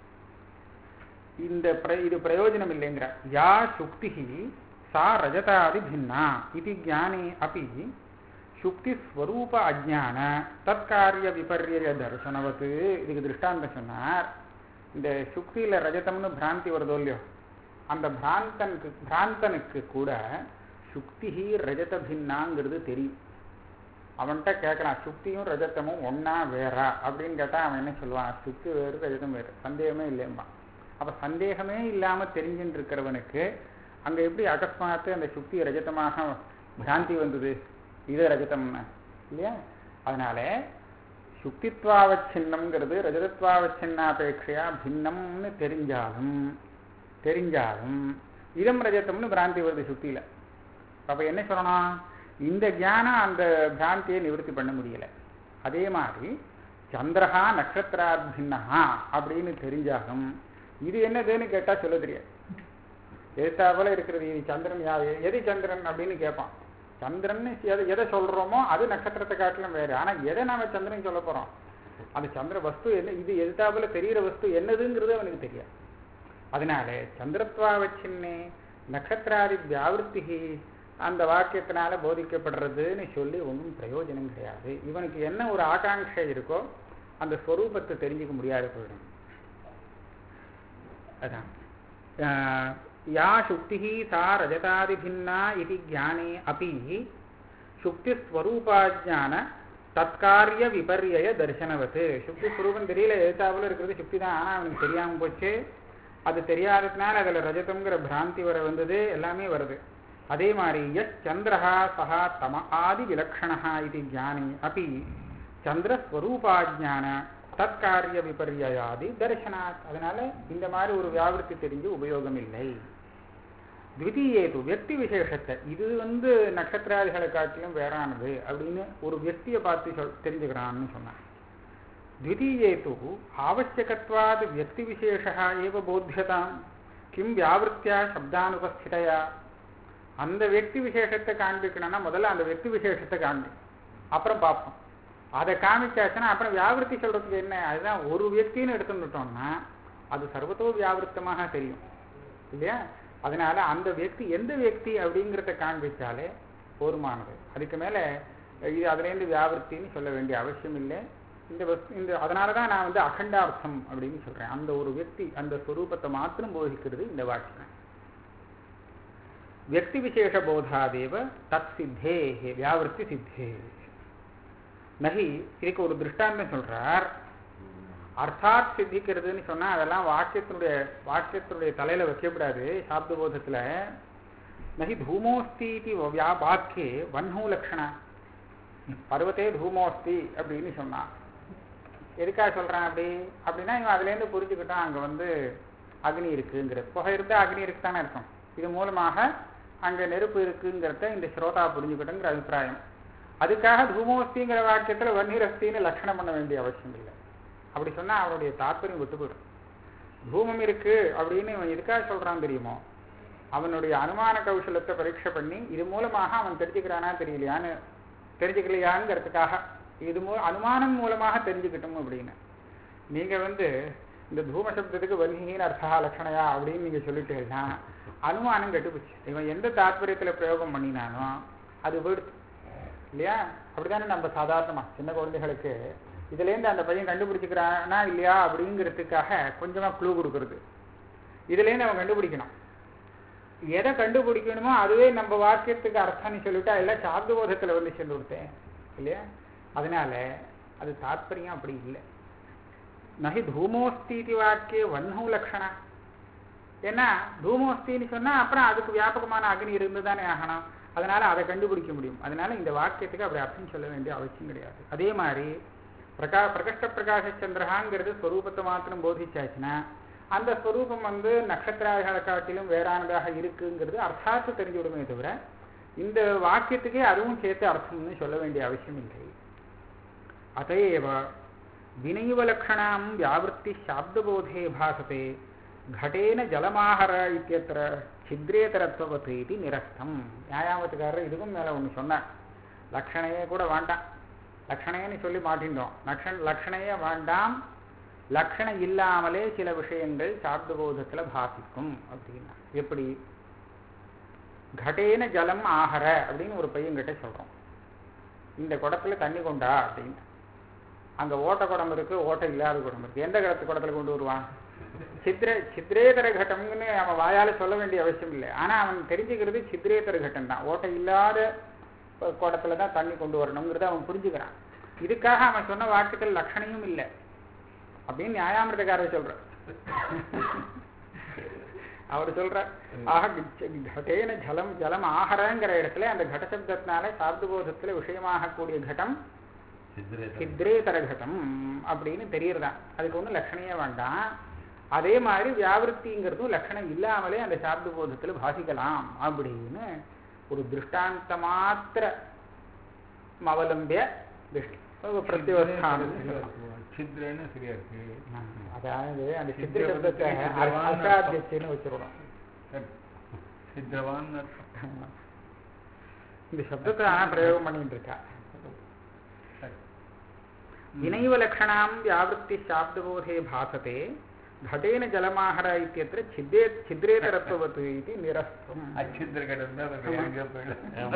இந்த பிர இது பிரயோஜனம் இல்லைங்கிற யா சுக்தி சா ரஜதாதி பின்னா இது ஞானே அப்படி சுக்தி ஸ்வரூப அஜான தற்காரிய விபர்ய தர்சனவத்து இதுக்கு திருஷ்டாந்தம் சொன்னார் இந்த சுக்தியில ரஜதம்னு பிராந்தி வருதோ இல்லையோ அந்த பிராந்தனுக்கு பிராந்தனுக்கு கூட சுக்தி ரஜத பின்னாங்கிறது தெரியும் அவன்கிட்ட கேட்கறான் சுக்தியும் ரஜத்தமும் ஒண்ணா வேறா அப்படின்னு கேட்டா அவன் என்ன சொல்லுவான் சுக்தி வேறு ரஜதம் வேறு சந்தேகமே இல்லைம்பான் அப்ப சந்தேகமே இல்லாம தெரிஞ்சுட்டு இருக்கிறவனுக்கு அங்க எப்படி அகஸ்மாத்து அந்த சுக்தி ரஜதமாக பிராந்தி வந்தது இது ரஜதம்னு இல்லையா அதனால சுக்தித்வாவச்சின்னம்ங்கிறது ரஜதத்வாவச்சின்னாபேட்சையா பின்னம்னு தெரிஞ்சாலும் தெரிஞ்சாலும் இதம் ரஜதம்னு பிராந்தி வருது சுக்தியில அப்ப என்ன சொல்லணும் இந்த ஞானம் அந்த பிராந்தியை நிவர்த்தி பண்ண முடியல அதே மாதிரி சந்திரஹா நட்சத்திராபின்னஹா அப்படின்னு தெரிஞ்சாலும் இது என்னதுன்னு கேட்டா சொல்ல தெரியாது எதிர்த்தாப்புல இருக்கிறது இது சந்திரன் யா எது சந்திரன் அப்படின்னு கேட்பான் சந்திரன் எதை எதை சொல்றோமோ அது நட்சத்திரத்தை காட்டிலும் வேறு ஆனா எதை நாம சந்திரன் சொல்ல போறோம் அந்த சந்திர வஸ்து என்ன இது எதிர்த்தாப்புல தெரிகிற வஸ்து என்னதுங்கிறது அவனுக்கு தெரியாது அதனால சந்திரத்வாவச்சின்னே நட்சத்திராதி வியாவிருத்தி அந்த வாக்கியத்தினால போதிக்கப்படுறதுன்னு சொல்லி ஒன்றும் பிரயோஜனம் கிடையாது இவனுக்கு என்ன ஒரு ஆகாங்ஷை இருக்கோ அந்த ஸ்வரூபத்தை தெரிஞ்சுக்க முடியாது போயிடும் அதான் ஆஹ், யா சுக்தி சா ரஜதாதிபின்னா இது ஞானே அப்பி சுக்திஸ்வரூபாஜான தற்காரிய விபர்ய தரிசனவத்து சுக்தி ஸ்வரூபம் தெரியல எழுத்தாப்புல இருக்கிறது சுக்தி தான் ஆனால் அவனுக்கு தெரியாமல் போச்சு அது தெரியாததுனால அதில் ரஜதம்ங்கிற பிராந்தி வர வந்தது எல்லாமே வருது அதே மாதிரி எஸ் சந்திரஹா சஹா தம ஆதி விலக்ஷணா இது ஜானி அப்படி சந்திரஸ்வரூபாஜான தற்காரிய விபர்யாதி தரிசனாத் அதனால இந்த மாதிரி ஒரு வியாபிருத்தி தெரிஞ்சு உபயோகம் இல்லை த்விதீயேது வியக்தி விசேஷத்தை இது வந்து நட்சத்திராதிகளை காட்டிலும் வேறானது அப்படின்னு ஒரு வியக்தியை பார்த்து சொல் தெரிஞ்சுக்கிறான்னு சொன்னான் த்விதீயேது ஆவசியகத்வாத் வியக்தி விசேஷா ஏவ போத்தியதாம் கிம் வியாவிருத்தியா சப்தானுபஸ்திதையா அந்த வியக்தி விசேஷத்தை காண்பிக்கணும்னா முதல்ல அந்த வியக்தி விசேஷத்தை காண்பி அப்புறம் பார்ப்போம் அதை காமிச்சாச்சுன்னா அப்புறம் வியாவிருத்தி சொல்றதுக்கு என்ன அதுதான் ஒரு வியக்தின்னு எடுத்துட்டோம்னா அது சர்வத்தோ வியாவிருத்தமாக தெரியும் இல்லையா அதனால அந்த வியக்தி எந்த வியக்தி அப்படிங்கிறத காண்பிச்சாலே போதுமானது அதுக்கு மேல இது அதுலேருந்து வியாவிருத்தின்னு சொல்ல வேண்டிய அவசியம் இல்லை இந்த வஸ்து இந்த அதனால தான் நான் வந்து அகண்டார்த்தம் அப்படின்னு சொல்றேன் அந்த ஒரு வியக்தி அந்த ஸ்வரூபத்தை மாத்திரம் போதிக்கிறது இந்த வாக்கியம் வியக்தி விசேஷ போதாதேவ தத் சித்தே வியாவிருத்தி சித்தே நகி இதுக்கு ஒரு திருஷ்டாந்தம் சொல்றார் அர்த்தாத் சித்திக்கிறதுன்னு சொன்னா அதெல்லாம் வாக்கியத்தினுடைய வாக்கியத்தினுடைய தலையில வைக்கக்கூடாது சாப்த போதத்துல நகி தூமோஸ்தி வியா வாக்கியே வன்ஹூ லக்ஷணா பருவத்தே தூமோஸ்தி அப்படின்னு சொன்னான் எதுக்காக சொல்றான் அப்படி அப்படின்னா இவன் அதுலேருந்து புரிஞ்சுக்கிட்டான் அங்க வந்து அக்னி இருக்குங்கிறது புகை இருந்தா அக்னி இருக்குதானே இருக்கும் இது மூலமாக அங்க நெருப்பு இருக்குங்கிறத இந்த ஸ்ரோதா புரிஞ்சுக்கிட்டுங்கிற அபிப்பிராயம் அதுக்காக தூமோஸ்திங்கிற வாக்கியத்துல வன்னிரஸ்தின்னு லட்சணம் பண்ண வேண்டிய அவசியம் இல்லை அப்படி சொன்னா அவனுடைய தாற்பயம் விட்டு போயிடும் தூமம் இருக்கு அப்படின்னு இவன் எதுக்காக சொல்றான் தெரியுமோ அவனுடைய அனுமான கௌசலத்தை பரீட்சை பண்ணி இது மூலமாக அவன் தெரிஞ்சுக்கிறானா தெரியலையான்னு தெரிஞ்சுக்கலையாங்கிறதுக்காக இது மூ அனுமானம் மூலமாக தெரிஞ்சுக்கிட்டோம் அப்படின்னு நீங்க வந்து இந்த தூம சப்தத்துக்கு வன்னியின் அர்த்தா லட்சணையா அப்படின்னு நீங்க சொல்லிட்டீங்கன்னா அனுமானம் கெட்டுப்போச்சு இவன் எந்த தாற்பயத்துல பிரயோகம் பண்ணினானோ அது போயிடுச்சு இல்லையா அப்படித்தானே நம்ம சாதாரணமா சின்ன குழந்தைகளுக்கு இதுலேருந்து அந்த பையன் கண்டுபிடிச்சிக்கிறானா இல்லையா அப்படிங்கிறதுக்காக கொஞ்சமா க்ளூ கொடுக்கறது இதுலேருந்து அவன் கண்டுபிடிக்கணும் எதை கண்டுபிடிக்கணுமோ அதுவே நம்ம வாக்கியத்துக்கு அர்த்தம்னு சொல்லிட்டா எல்லாம் சாப்தபோதத்தில் வந்து சென்று கொடுத்தேன் இல்லையா அதனால அது தாத்பரியம் அப்படி இல்லை நகி தூமோஸ்தி வாக்கிய வன்ஹூ லக்ஷணா ஏன்னா தூமோஸ்தின்னு சொன்னா அப்புறம் அதுக்கு வியாபகமான அக்னி இருந்து தானே ஆகணும் அதனால அதை கண்டுபிடிக்க முடியும் அதனால இந்த வாக்கியத்துக்கு அப்படி அர்த்தம் சொல்ல வேண்டிய அவசியம் கிடையாது அதே மாதிரி பிரகா பிரகஷ்ட பிரகாச சந்திரகாங்கிறது ஸ்வரூபத்தை மாத்திரம் போதிச்சாச்சுன்னா அந்த ஸ்வரூபம் வந்து நட்சத்திராதிகளை காட்டிலும் வேறானதாக இருக்குங்கிறது அர்த்தார்த்தம் தெரிஞ்சு விடுமே தவிர இந்த வாக்கியத்துக்கே அதுவும் சேர்த்து அர்த்தம்னு சொல்ல வேண்டிய அவசியம் இல்லை அதையேவ வினைவலக்ஷணாம் வியாவிருத்தி சாப்தபோதே பாசते घटेन ஜலமாகர இத்தியத்திர சித்ரேதரத்துவத்து இது நிரஸ்தம் நியாயாமத்துக்காரர் இதுக்கும் மேல ஒன்று சொன்னார் லக்ஷணையே கூட வேண்டாம் லக்ஷணையன்னு சொல்லி மாட்டின்றோம் லக்ஷண லக்ஷணையே வேண்டாம் லக்ஷணம் இல்லாமலே சில விஷயங்கள் சாப்தபோதத்தில் பாசிக்கும் அப்படின்னா எப்படி கடேன ஜலம் ஆகர அப்படின்னு ஒரு பையன்கிட்ட சொல்றோம் இந்த குடத்துல தண்ணி கொண்டா அப்படின்னு அங்க ஓட்ட குடம் இருக்கு ஓட்டை இல்லாத குடம் இருக்கு எந்த கடத்து குடத்துல கொண்டு வருவான் சித்ர சித்ரேதர கட்டம்னு அவன் வாயால சொல்ல வேண்டிய அவசியம் இல்லை ஆனா அவன் தெரிஞ்சுக்கிறது சித்ரேதர கட்டம் தான் ஓட்டை இல்லாத குடத்துல தான் தண்ணி கொண்டு வரணுங்கிறத அவன் புரிஞ்சுக்கிறான் இதுக்காக அவன் சொன்ன வாக்குகள் லட்சணையும் இல்லை அப்படின்னு நியாயாமிரதக்காரர் சொல்ற அவர் சொல்ற ஆக கடேன ஜலம் ஜலம் ஆகரங்கிற இடத்துல அந்த கடசப்தத்தினால சாப்தபோதத்துல விஷயமாகக்கூடிய கட்டம் சித்ரேதர கட்டம் அப்படின்னு தெரியறதான் அதுக்கு ஒன்றும் லட்சணையே வேண்டாம் அதே மாதிரி வியாவிருத்திங்கிறதும் லட்சணம் இல்லாமலே அந்த சாப்த போதத்தில் பாசிக்கலாம் அப்படின்னு ஒரு திருஷ்டாந்த மாத்திர அவலம்பிய திருஷ்டி பிரத்யோஸ்தானம் சித்ரன்னு சரியா இருக்கு அதாவது அந்த சித்திர சப்தத்தை அர்த்தாத்தியன்னு வச்சிருக்கணும் சித்ரவான் இந்த சப்தத்தை ஆனா பிரயோகம் பண்ணிட்டு இருக்கா வினைவ லக்ஷணாம் வியாவிருத்தி சாப்தபோதே பாசते घटेन ஜலமாகர இத்தியத்திர சித்தே சித்ரேதரத்துவத்து இது நிரஸ்தம் அச்சித்திர கடன் தான் எங்கேயோ போயிடும்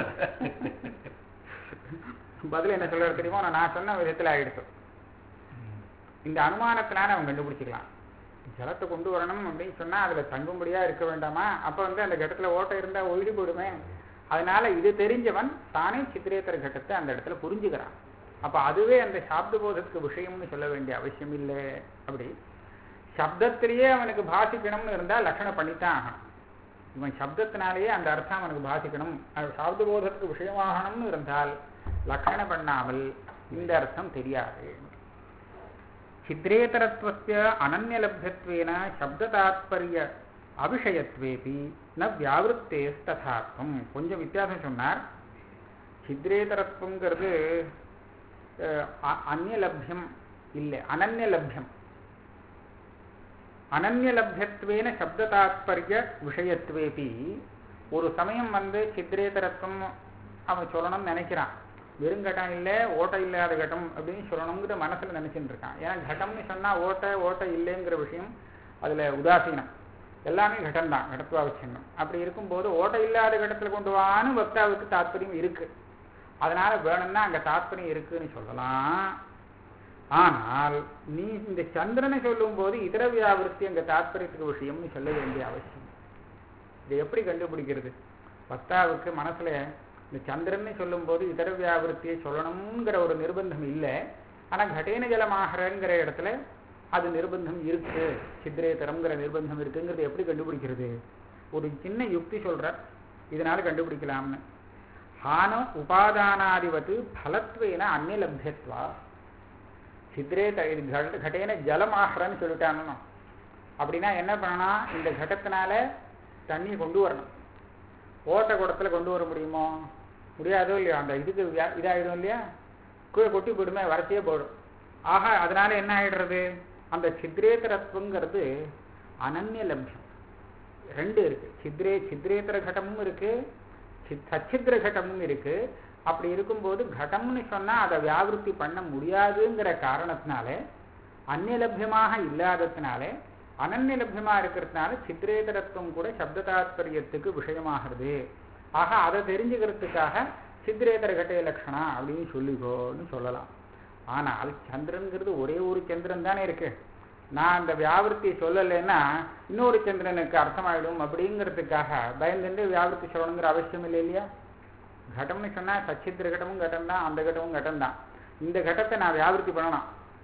பதில் என்ன சொல்றாரு தெரியுமா நான் சொன்ன விதத்துல ஆயிடுச்சு இந்த அனுமானத்தினால அவன் கண்டுபிடிச்சிக்கலாம் ஜலத்தை கொண்டு வரணும் அப்படின்னு சொன்னா அதுல தங்கும்படியா இருக்க வேண்டாமா அப்ப வந்து அந்த கட்டத்துல ஓட்டம் இருந்தா ஒழுகி போயிடுமே அதனால இது தெரிஞ்சவன் தானே சித்திரேத்தர கட்டத்தை அந்த இடத்துல புரிஞ்சுக்கிறான் அப்ப அதுவே அந்த சாப்த போதத்துக்கு விஷயம்னு சொல்ல வேண்டிய அவசியம் இல்லை அப்படி சப்தத்திலேயே அவனுக்கு பாசிக்கணும்னு இருந்தால் லட்சணம் பண்ணித்தான் ஆகணும் இவன் சப்தத்தினாலேயே அந்த அர்த்தம் அவனுக்கு பாசிக்கணும் அது சாப்தபோதத்துக்கு விஷயமாகணும்னு இருந்தால் லட்சணம் பண்ணாமல் இந்த அர்த்தம் தெரியாது சித்ரேதரத்வஸ்ய அனன்யலப்தத்வேன சப்ததாத்பரிய அபிஷயத்வேபி ந வியாவிருத்தேஸ்ததார்த்தம் கொஞ்சம் வித்தியாசம் சொன்னார் சித்ரேதரத்துவங்கிறது அஹ், அ- அந்நியலப்யம் இல்லை அனன்யலப்யம் அனன்யலப்யத்வேன சப்த தாத்பரிய விஷயத்வேபி ஒரு சமயம் வந்து சித்ரேதரத்துவம் அவன் சொல்லணும்னு நினைக்கிறான் வெறும் கட்டம் இல்லை ஓட்டை இல்லாத கட்டம் அப்படின்னு சொல்லணுங்கிற மனசுல நினைச்சுட்டு இருக்கான் ஏன்னா கட்டம்னு சொன்னா ஓட்டை ஓட்டை இல்லைங்கிற விஷயம் அதுல உதாசீனம் எல்லாமே கட்டம் தான் கடத்துவாவச்சியம் அப்படி இருக்கும்போது ஓட்டை இல்லாத கடத்துல கொண்டு வான்னு வக்தாவுக்கு தாத்பரியம் இருக்கு அதனால வேணும்னா அங்க தாத்பரியம் இருக்குன்னு சொல்லலாம் ஆனால் நீ இந்த சந்திரனை சொல்லும்போது இதர வியாவிருத்தி அங்க தாத்பரியத்துக்கு விஷயம்னு சொல்ல வேண்டிய அவசியம் இதை எப்படி கண்டுபிடிக்கிறது பக்தாவுக்கு மனசுல இந்த சந்திரன்னு சொல்லும்போது இதர வியாவிருத்தியை சொல்லணுங்கிற ஒரு நிர்பந்தம் இல்லை ஆனா கடேன ஜலமாகறங்கிற இடத்துல அது நிர்பந்தம் இருக்கு சித்திரேதரம்ங்கிற நிர்பந்தம் இருக்குங்கிறது எப்படி கண்டுபிடிக்கிறது ஒரு சின்ன யுக்தி சொல்ற இதனால கண்டுபிடிக்கலாம்னு ஹான உபாதானாதிபத்து பலத்வேன அந்நியலப்யத்வா சித்ரேத இது கட- கடேன ஜலமாகறன்னு சொல்லிட்டானோ அப்படின்னா என்ன பண்ணணும் இந்த கடத்தினால தண்ணியை கொண்டு வரணும் ஓட்ட குடத்துல கொண்டு வர முடியுமோ முடியாதோ இல்லையோ அந்த இதுக்கு வியா- இதாயிடும் இல்லையா கீழே கொட்டி போயிடுமே வறட்சியே போயிடும் ஆஹா அதனால என்ன ஆயிடுறது அந்த சித்ரேதரத்துவங்கிறது அனன்ய லப்யம் ரெண்டு இருக்கு சித்ரே சித்ரேதர கடமும் இருக்கு சித்- சச்சித்ர கடமும் இருக்கு அப்படி இருக்கும்போது கடம்னு சொன்னா அதை வியாவிருத்தி பண்ண முடியாதுங்கிற காரணத்தினால அந்நியலபியமாக இல்லாததுனால அனன்யலபியமா இருக்கிறதுனால சித்ரேதரத்துவம் கூட சப்த தாத்பரியத்துக்கு விஷயமாகிறது ஆக அதை தெரிஞ்சுக்கிறதுக்காக சித்ரேதர கட்டய லட்சணா அப்படின்னு சொல்லிக்கோன்னு சொல்லலாம் ஆனால் சந்திரன்கிறது ஒரே ஒரு சந்திரன் தானே இருக்கு நான் அந்த வியாவிருத்தி சொல்லலைன்னா இன்னொரு சந்திரனுக்கு அர்த்தமாயிடும் அப்படிங்கிறதுக்காக பயந்துட்டு வியாவிருத்தி சொல்லணுங்கிற அவசியம் இல்லை இல்லையா கடம்னு சொன்னா சச்சித்திர கடமும் கட்டம் தான் அந்த கடமும் கட்டம் தான் இந்த கடத்தை நான் வியாவிருத்தி பண்ணணும்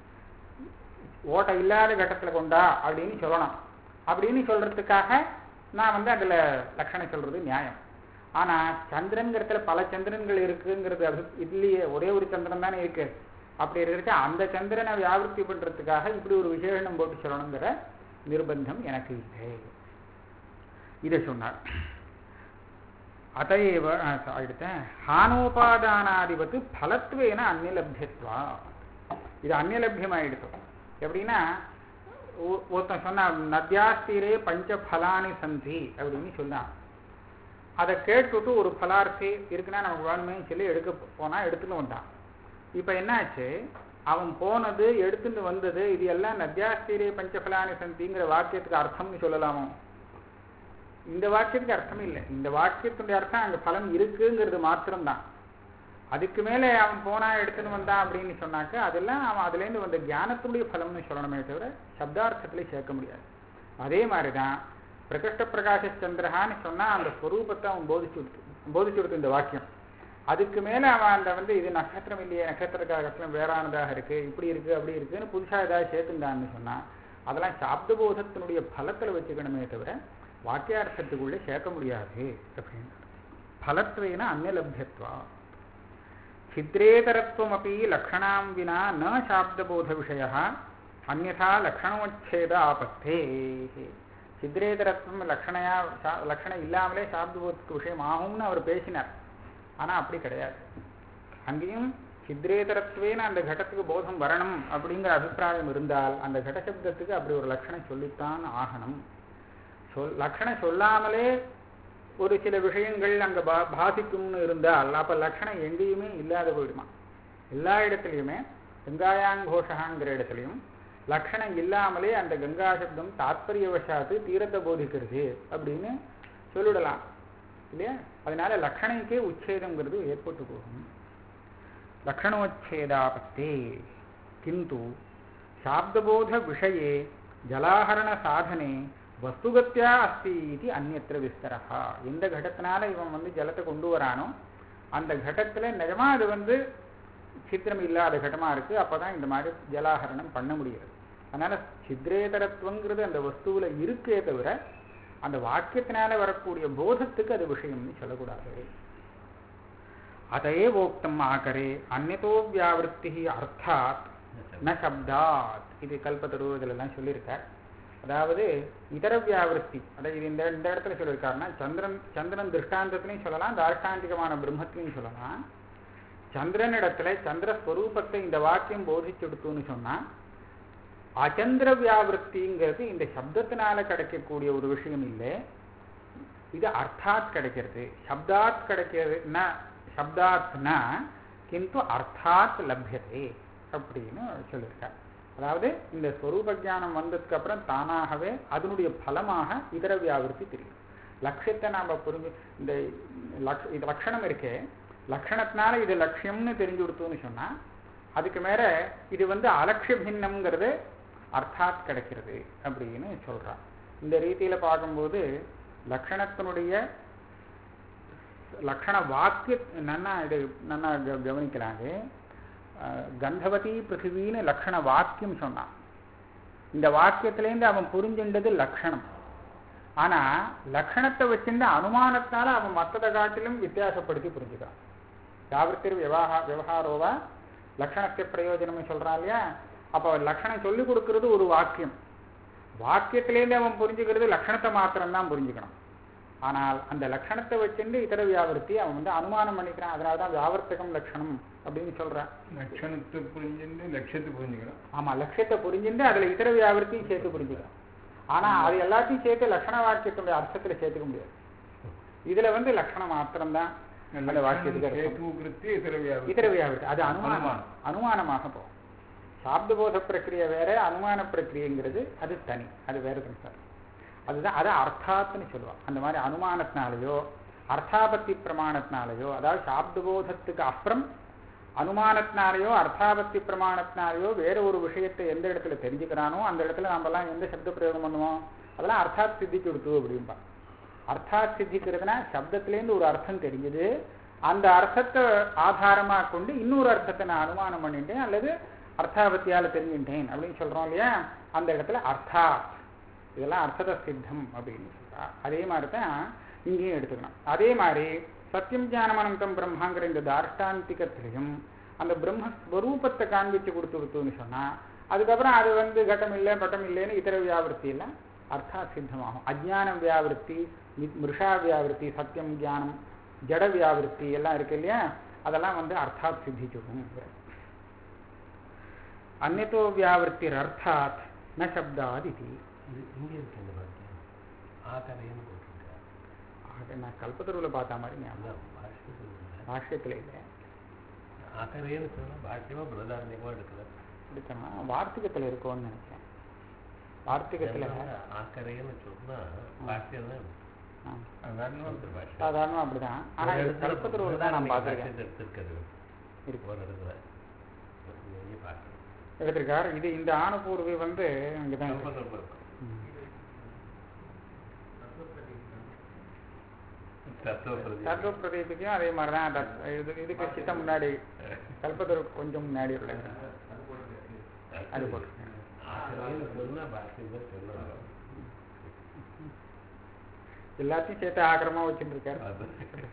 ஓட்டை இல்லாத கட்டத்துல கொண்டா அப்படின்னு சொல்லணும் அப்படின்னு சொல்றதுக்காக நான் வந்து அதுல லட்சணம் சொல்றது நியாயம் ஆனா சந்திரன்கிறதுல பல சந்திரன்கள் இருக்குங்கிறது அது இல்லையே ஒரே ஒரு சந்திரன் தானே இருக்கு அப்படி இருக்கிற அந்த சந்திரனை வியாவிருத்தி பண்றதுக்காக இப்படி ஒரு விசேஷனம் போட்டு சொல்லணுங்கிற நிர்பந்தம் எனக்கு இல்லை இதை சொன்னார் அதையேவ அடுத்த ஹானோபாதானாதிபத்து பலத்வேன அந்நியலபியத்வா இது அந்நியலபியமாயிடுது எப்படின்னா ஒ- ஒருத்தன் சொன்னான் நத்யாஸ்தீரே பஞ்ச பலானி சந்தி அப்படின்னு சொன்னான் அதை கேட்டுட்டு ஒரு பலார்த்தி இருக்குன்னா நமக்கு வேணுமே சொல்லி எடுக்க போனா எடுத்துன்னு வந்தான் இப்போ என்னாச்சு அவன் போனது எடுத்துட்டு வந்தது இது எல்லாம் நத்யாஸ்தீரே பஞ்சபலானி சந்திங்கிற வாக்கியத்துக்கு அர்த்தம்னு சொல்லலாமோ இந்த வாக்கியத்துக்கு அர்த்தம் இல்லை இந்த வாக்கியத்துடைய அர்த்தம் அங்க பலன் இருக்குங்கிறது மாத்திரம்தான் அதுக்கு மேலே அவன் போனா எடுத்துன்னு வந்தான் அப்படின்னு சொன்னாக்க அதெல்லாம் அவன் அதுலேருந்து வந்த ஞானத்துடைய பலம்னு சொல்லணுமே தவிர சப்தார்த்தத்திலே சேர்க்க முடியாது அதே மாதிரிதான் பிரகிருஷ்ட பிரகாஷ சந்திரஹான்னு சொன்னா அந்த ஸ்வரூபத்தை அவன் போதிச்சு கொடுத்து போதிச்சு கொடுத்த இந்த வாக்கியம் அதுக்கு மேல அவன் அந்த வந்து இது நட்சத்திரம் இல்லையே நட்சத்திரக்காரத்திலும் வேறானதாக இருக்கு இப்படி இருக்கு அப்படி இருக்குன்னு புதுசா ஏதாவது சேர்த்துண்டான்னு சொன்னா அதெல்லாம் சாப்தபோதத்தினுடைய பலத்துல வச்சுக்கணுமே தவிர வாக்கியார்த்தத்துக்குள்ளே சேர்க்க முடியாது அப்படின்னு பலத்வேன அந்நியலபியத்வா சித்ரேதரத்துவமப்பி லக்ஷணாம் வினா ந சாப்தபோதவிஷயः அந்யதா லக்ஷணோச்சேத ஆபத்தே சித்ரேதரத்துவம் லக்ஷணையா சா- லக்ஷணம் இல்லாமலே சாப்தபோதத்துக்கு விஷயம் ஆகும்னு அவர் பேசினார் ஆனா அப்படி கிடையாது அங்கேயும் சித்ரேதரத்துவேன அந்த கடத்துக்கு போதம் வரணும் அப்படிங்கிற அபிப்பிராயம் இருந்தால் அந்த கடசப்தத்துக்கு அப்படி ஒரு லட்சணம் சொல்லித்தான் ஆகணும் சொல் லட்சணம் சொல்லாமலே ஒரு சில விஷயங்கள் அங்க பா பாதிக்கும்னு இருந்தால் அப்ப லட்சணம் எங்கேயுமே இல்லாத போயிடுமா எல்லா இடத்துலையுமே கங்காயாங்கோஷகாங்கிற இடத்துலையும் லட்சணம் இல்லாமலே அந்த கங்கா சப்தம் தாத்பரியவசாத்து தீரத்தை போதிக்கிறது அப்படின்னு சொல்லிடலாம் இல்லையா அதனால லக்ஷணைக்கே உச்சேதங்கிறது ஏற்பட்டு போகும் லக்ஷணோச்சேதாபத்தே கிந்து சாப்தபோத விஷயே ஜலாகரண சாதனே வஸ்துகத்தியா அஸ்தி இது அந்நத்திர விஸ்தரா எந்த கடத்தினால இவன் வந்து ஜலத்தை கொண்டு வரானோ அந்த கடத்துல நிஜமா அது வந்து சித்திரம் இல்லாத கடமா இருக்கு அப்பதான் இந்த மாதிரி ஜலாகரணம் பண்ண முடியாது அதனால சித்ரேதரத்துவங்கிறது அந்த வஸ்துவில் இருக்கே தவிர அந்த வாக்கியத்தினால வரக்கூடிய போதத்துக்கு அது விஷயம்னு சொல்லக்கூடாது அதைவோக்தம் ஆகரே அந்நதோ வியாவிருத்தி அர்த்தாத் ந சப்தாத் இது கல்பத்தரு இதிலெல்லாம் சொல்லியிருக்கார் அதாவது இதர வியாவிருத்தி அதாவது இது இந்த இந்த இடத்துல சொல்லியிருக்காருன்னா சந்திரன் சந்திரன் திருஷ்டாந்தத்திலையும் சொல்லலாம் தாஷ்டாந்திகமான பிரம்மத்திலையும் சொல்லலாம் சந்திரன் இடத்துல சந்திரஸ்வரூபத்தை இந்த வாக்கியம் போதிச்செடுத்துன்னு சொன்னா அச்சந்திர வியாவிருத்திங்கிறது இந்த சப்தத்தினால கிடைக்கக்கூடிய ஒரு விஷயம் இல்லை இது அர்த்தாத் கிடைக்கிறது சப்தாத் கிடைக்கிறதுனா சப்தாத்னா கிந்து அர்த்தாத் லப்யதே அப்படின்னு சொல்லியிருக்கார் அதாவது இந்த ஸ்வரூப ஜானம் வந்ததுக்கு அப்புறம் தானாகவே அதனுடைய பலமாக இதர வியாவிருத்தி தெரியும் லட்சியத்தை நாம புரிஞ்சு இந்த லக்ஷ இது லட்சணம் இருக்கே லட்சணத்தினால இது லட்சியம்னு தெரிஞ்சு கொடுத்தோம்னு சொன்னா அதுக்கு மேல இது வந்து அலட்சிய பின்னம்ங்கிறது அர்த்தாத் கிடைக்கிறது அப்படின்னு சொல்றான் இந்த ரீதியில பார்க்கும்போது லட்சணத்தினுடைய லக்ஷண வாக்கிய நன்னா இது நன்னா க- கவனிக்கலாங்க அஹ், கந்தவதி பிருத்திவின்னு லக்ஷண வாக்கியம் சொன்னான் இந்த வாக்கியத்திலேருந்து அவன் புரிஞ்சுண்டது லக்ஷணம் ஆனா லக்ஷணத்தை வச்சிருந்த அனுமானத்தால அவன் மற்றதை காட்டிலும் வித்தியாசப்படுத்தி புரிஞ்சுக்கிறான் ஜாவிரத்திர் விவஹா விவகாரோவா லக்ஷணத்தை பிரயோஜனம்னு சொல்றான் இல்லையா அப்போ லக்ஷணம் சொல்லி கொடுக்கிறது ஒரு வாக்கியம் வாக்கியத்திலேருந்து அவன் புரிஞ்சுக்கிறது லக்ஷணத்தை மாத்திரம்தான் புரிஞ்சுக்கணும் ஆனால் அந்த லக்ஷணத்தை வச்சிருந்து இதர வியாவிருத்தி அவன் வந்து அனுமானம் பண்ணிக்கிறான் அதனால தான் வியாவர்த்தகம் லட்சணம் அப்படின்னு சொல்றான் லட்சணத்தை புரிஞ்சுட்டு லட்சியத்தை புரிஞ்சுக்கணும் ஆமா லட்சியத்தை புரிஞ்சுட்டு அதுல இதர வியாவிருத்தியும் சேர்த்து புரிஞ்சுக்கலாம் ஆனா அது எல்லாத்தையும் சேர்த்து லட்சண வாக்கியத்துடைய அர்த்தத்துல சேர்த்துக்க முடியாது இதுல வந்து லட்சணம் மாத்திரம்தான் அந்த வாக்கியத்துக்கு அர்த்தம். கேத்துவிருத்தி இதர வியாபாரம் இதர வியாவிருத்தி அது அனுமானம் அனுமானம். அனுமானமாக போகும் சாப்தபோத பிரக்கிரியை வேற அனுமான பிரக்கிரியங்கிறது அது தனி அது வேற சார் அதுதான் அதை அர்த்தாத்னு சொல்லுவான் அந்த மாதிரி அனுமானத்தினாலேயோ அர்த்தாபத்தி பிரமாணத்தினாலேயோ அதாவது சாப்தபோதத்துக்கு அப்புறம் அனுமானத்தினாலேயோ அர்த்தாபத்தி பிரமாணத்தினாலேயோ வேற ஒரு விஷயத்தை எந்த இடத்துல தெரிஞ்சுக்கிறானோ அந்த இடத்துல நாமெல்லாம் எந்த சப்த பிரயோகம் பண்ணுவோம் அதெல்லாம் அர்த்தாத் சித்திக்கு கொடுத்து அப்படிம்பா அர்த்தாத் சித்திக்கிறதுனா சப்தத்திலேருந்து ஒரு அர்த்தம் தெரிஞ்சது அந்த அர்த்தத்தை ஆதாரமா கொண்டு இன்னொரு அர்த்தத்தை நான் அனுமானம் பண்ணிட்டேன் அல்லது அர்த்தாபத்தியால தெரிஞ்சுட்டேன் அப்படின்னு சொல்றோம் இல்லையா அந்த இடத்துல அர்த்தா இதெல்லாம் அர்த்தத சித்தம் அப்படின்னு சொல்றா அதே மாதிரி தான் இங்கேயும் எடுத்துக்கணும் அதே மாதிரி சத்தியம் ஞானம் அனந்தம் பிரம்மாங்கிற இந்த தார்ஷ்டாந்திகத்திலையும் அந்த பிரம்மஸ்வரூபத்தை காண்பிச்சு கொடுத்து கொடுத்துன்னு சொன்னா அதுக்கப்புறம் அது வந்து கட்டம் இல்லை பட்டம் இல்லைன்னு இதர வியாவிருத்தி எல்லாம் அர்த்தா சித்தமாகும் அஜ்ஞான வியாவிருத்தி மி- மிருஷா வியாவிருத்தி சத்தியம் ஞானம் ஜட வியாவிருத்தி எல்லாம் இருக்கு இல்லையா அதெல்லாம் வந்து அர்த்தாத் சித்திச்சுடும் அந்நதோ வியாவிருத்திர் அர்த்தாத் ந சப்தாத் இது இது இங்கே இருக்கு இந்த வாக்கியம் ஆகரைன்னு போட்டிருக்காரு ஆக நான் கல்பத்தருவில் பார்த்த மாதிரி ஞாபகம் அதான் பாஷ்யத்தில் இல்லை பாஷ்யத்தில் இல்லை ஆகரைன்னு சொன்னால் பாஷ்யமாக பிரதாரண்யமாக எடுக்கல பிடிச்சோம்னா வார்த்திகத்தில் இருக்கும்னு நினைச்சேன் வார்த்திகத்தில் ஆக்கரைன்னு சொன்னா பாஷ்யம் தான் சாதாரணமா பாஷ்யம் சாதாரணமாக அப்படிதான் ஆனால் இது கல்பத்தருவில் தான் நான் பார்த்துருக்கேன் எடுத்திருக்காரு இருக்கு ஒரு இடத்துல இங்கே பார்க்கணும் எடுத்திருக்கார் இது இந்த ஆணுபூர்வி வந்து இங்கே தான் ரொம்ப இருக்கு. ரொம்ப இருக்கும் ம். தத்துவ பிரதி தத்துவ பிரதீபிக்கும் அதே மாதிரி தான் தத்- இது இதுக்கு சித்த முன்னாடி கல்பத்தரு கொஞ்சம் முன்னாடி உள்ள அது போட்டிருக்கேன் ஆக்கரைன்னு சொன்னா பாஷ்யம் தான் சொல்லணும் எல்லாத்தையும் சேர்த்து ஆக்கிரமா வச்சுட்டு இருக்காரு அது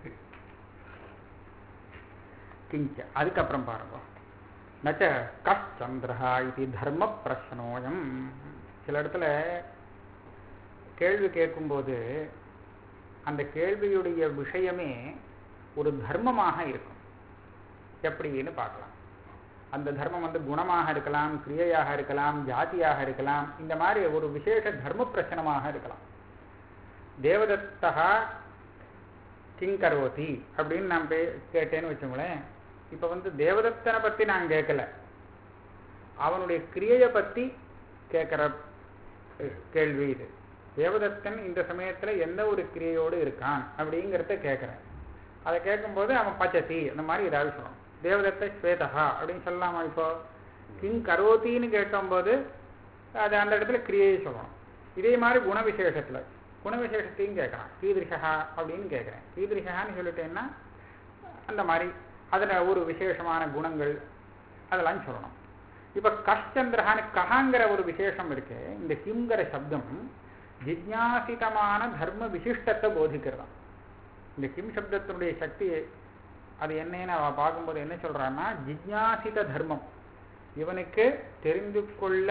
கிஞ்ச அதுக்கப்புறம் பாருங்க நச்ச கஷ்சந்திரா இது தர்ம பிரச்சனோயம் சில இடத்துல கேள்வி கேட்கும்போது அந்த கேள்வியுடைய விஷயமே ஒரு தர்மமாக இருக்கும் எப்படின்னு பார்க்கலாம் அந்த தர்மம் வந்து குணமாக இருக்கலாம் கிரியையாக இருக்கலாம் ஜாதியாக இருக்கலாம் இந்த மாதிரி ஒரு விசேஷ தர்ம பிரச்சனமாக இருக்கலாம் தேவதத்தா கிங் கரோதி அப்படின்னு நான் பே கேட்டேன்னு வச்சுங்களேன் இப்போ வந்து தேவதத்தனை பற்றி நான் கேட்கல அவனுடைய கிரியையை பற்றி கேட்குற கேள்வி இது தேவதத்தன் இந்த சமயத்தில் எந்த ஒரு கிரியையோடு இருக்கான் அப்படிங்கிறத கேட்குறேன் அதை கேட்கும்போது அவன் பச்சதி அந்த மாதிரி ஏதாவது சொல்லணும் தேவதத்த ஸ்வேதா அப்படின்னு சொல்லலாமா இப்போ கிங் கரோத்தின்னு கேட்டபோது அது அந்த இடத்துல கிரியையை சொல்லணும் இதே மாதிரி குணவிசேஷத்தில் குணவிசேஷத்தையும் கேட்கலாம் கீதிருஷா அப்படின்னு கேட்குறேன் கீதிருஷான்னு சொல்லிட்டேன்னா அந்த மாதிரி அதில் ஒரு விசேஷமான குணங்கள் அதெல்லாம் சொல்லணும் இப்ப கஷ்சந்திரஹான்னு கஹாங்கிற ஒரு விசேஷம் இருக்கு இந்த கிம்ங்கிற சப்தம் ஜிஜ்ஞாசிதமான தர்ம விசிஷ்டத்தை போதிக்கிறதாம் இந்த கிம் சப்தத்தினுடைய சக்தி அது என்னன்னு அவ பார்க்கும்போது என்ன சொல்றான்னா ஜிஜ்ஞாசித தர்மம் இவனுக்கு தெரிந்து கொள்ள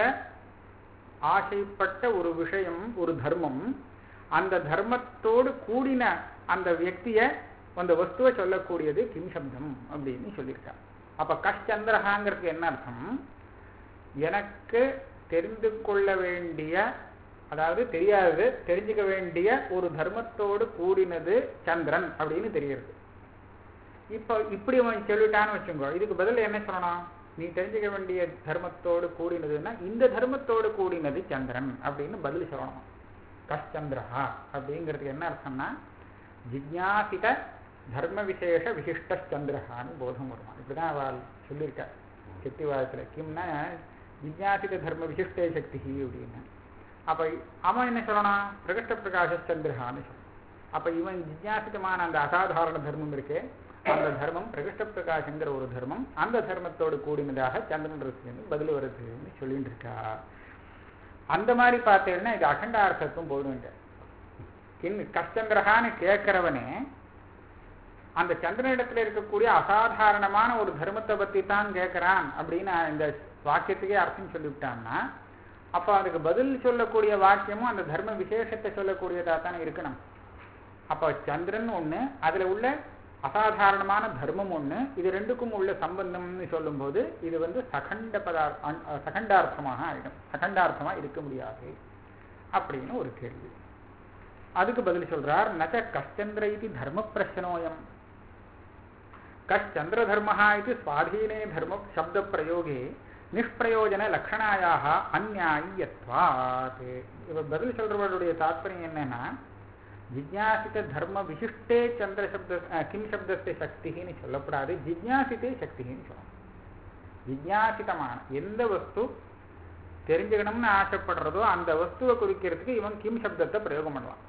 ஆசைப்பட்ட ஒரு விஷயம் ஒரு தர்மம் அந்த தர்மத்தோடு கூடின அந்த வியக்திய அந்த வஸ்துவை சொல்லக்கூடியது கிம் சப்தம் அப்படின்னு சொல்லியிருக்கான் அப்ப கஷ்சந்திரகாங்கிறதுக்கு என்ன அர்த்தம் எனக்கு தெரிந்து கொள்ள வேண்டிய அதாவது தெரியாது தெரிஞ்சுக்க வேண்டிய ஒரு தர்மத்தோடு கூடினது சந்திரன் அப்படின்னு தெரிகிறது இப்போ இப்படி அவன் சொல்லிட்டான்னு வச்சுக்கோ இதுக்கு பதில் என்ன சொல்லணும் நீ தெரிஞ்சுக்க வேண்டிய தர்மத்தோடு கூடினதுன்னா இந்த தர்மத்தோடு கூடினது சந்திரன் அப்படின்னு பதில் சொல்லணும் கஷ்சந்திரஹா அப்படிங்கிறதுக்கு என்ன அர்த்தம்னா ஜிஜ்ஞாசித தர்ம விசேஷ விசிஷ்ட சந்திரஹான்னு போதம் வருமா இப்படிதான் அவள் சொல்லியிருக்கா செட்டிவாதத்துல கிம்னா ஜிஜ்ஞாசித தர்ம விசிஷ்டே சக்தி அப்படின்னு அப்ப அவன் என்ன சொல்லணும் பிரகஷ்ட பிரகாச சந்திரஹான்னு சொல்லணும் அப்ப இவன் ஜிஜ்ஞாசிதமான அந்த அசாதாரண தர்மம் இருக்கே அந்த தர்மம் பிரகிருஷ்ட பிரகாசங்கிற ஒரு தர்மம் அந்த தர்மத்தோடு கூடினதாக சந்திரன் இருக்குன்னு பதில் வருதுன்னு சொல்லிட்டு இருக்கா அந்த மாதிரி பார்த்தீங்கன்னா இது அகண்டார்த்தத்தும் போடுங்க கின் கஷ்டந்திரகான்னு கேட்கிறவனே அந்த சந்திரனிடத்துல இருக்கக்கூடிய அசாதாரணமான ஒரு தர்மத்தை பத்தி தான் கேட்கிறான் அப்படின்னு இந்த வாக்கியத்துக்கே அர்த்தம் சொல்லிவிட்டான்னா அப்போ அதுக்கு பதில் சொல்லக்கூடிய வாக்கியமும் அந்த தர்ம விசேஷத்தை சொல்லக்கூடியதா தானே இருக்கணும் அப்போ சந்திரன் ஒண்ணு அதுல உள்ள அசாதாரணமான தர்மம் ஒண்ணு இது ரெண்டுக்கும் உள்ள சம்பந்தம்னு சொல்லும்போது இது வந்து சகண்ட பதார் அன்- அஹ் சகண்டார்த்தமாக ஆயிடும் சகண்டார்த்தமா இருக்க முடியாது அப்படின்னு ஒரு கேள்வி அதுக்கு பதில் சொல்றார் நச்ச கஷ்டந்திர இது தர்ம பிரச்சனோயம் கஷ்டந்திர தர்மஹா இது சுவாதீனே தர்ம சப்த பிரயோகே நிஷ்பிரயோஜன லக்ஷணாயாக அந்நியாயத்வாத் இவ பதில் சொல்றவருடைய தாத்பரியம் என்னன்னா ஜிஜ்ஞாசித தர்ம விசிஷ்டே சந்திர சப்த அஹ், கிம் சப்தத்தை சக்தின்னு சொல்லப்படாது ஜிஜ்ஞாசித்தே சக்தின்னு சொல்லணும் ஜிஜ்ஞாசிதமான எந்த வஸ்து தெரிஞ்சுக்கணும்னு ஆசைப்படுறதோ அந்த வஸ்துவை குறிக்கிறதுக்கு இவன் கிம் சப்தத்தை பிரயோகம் பண்ணலாம்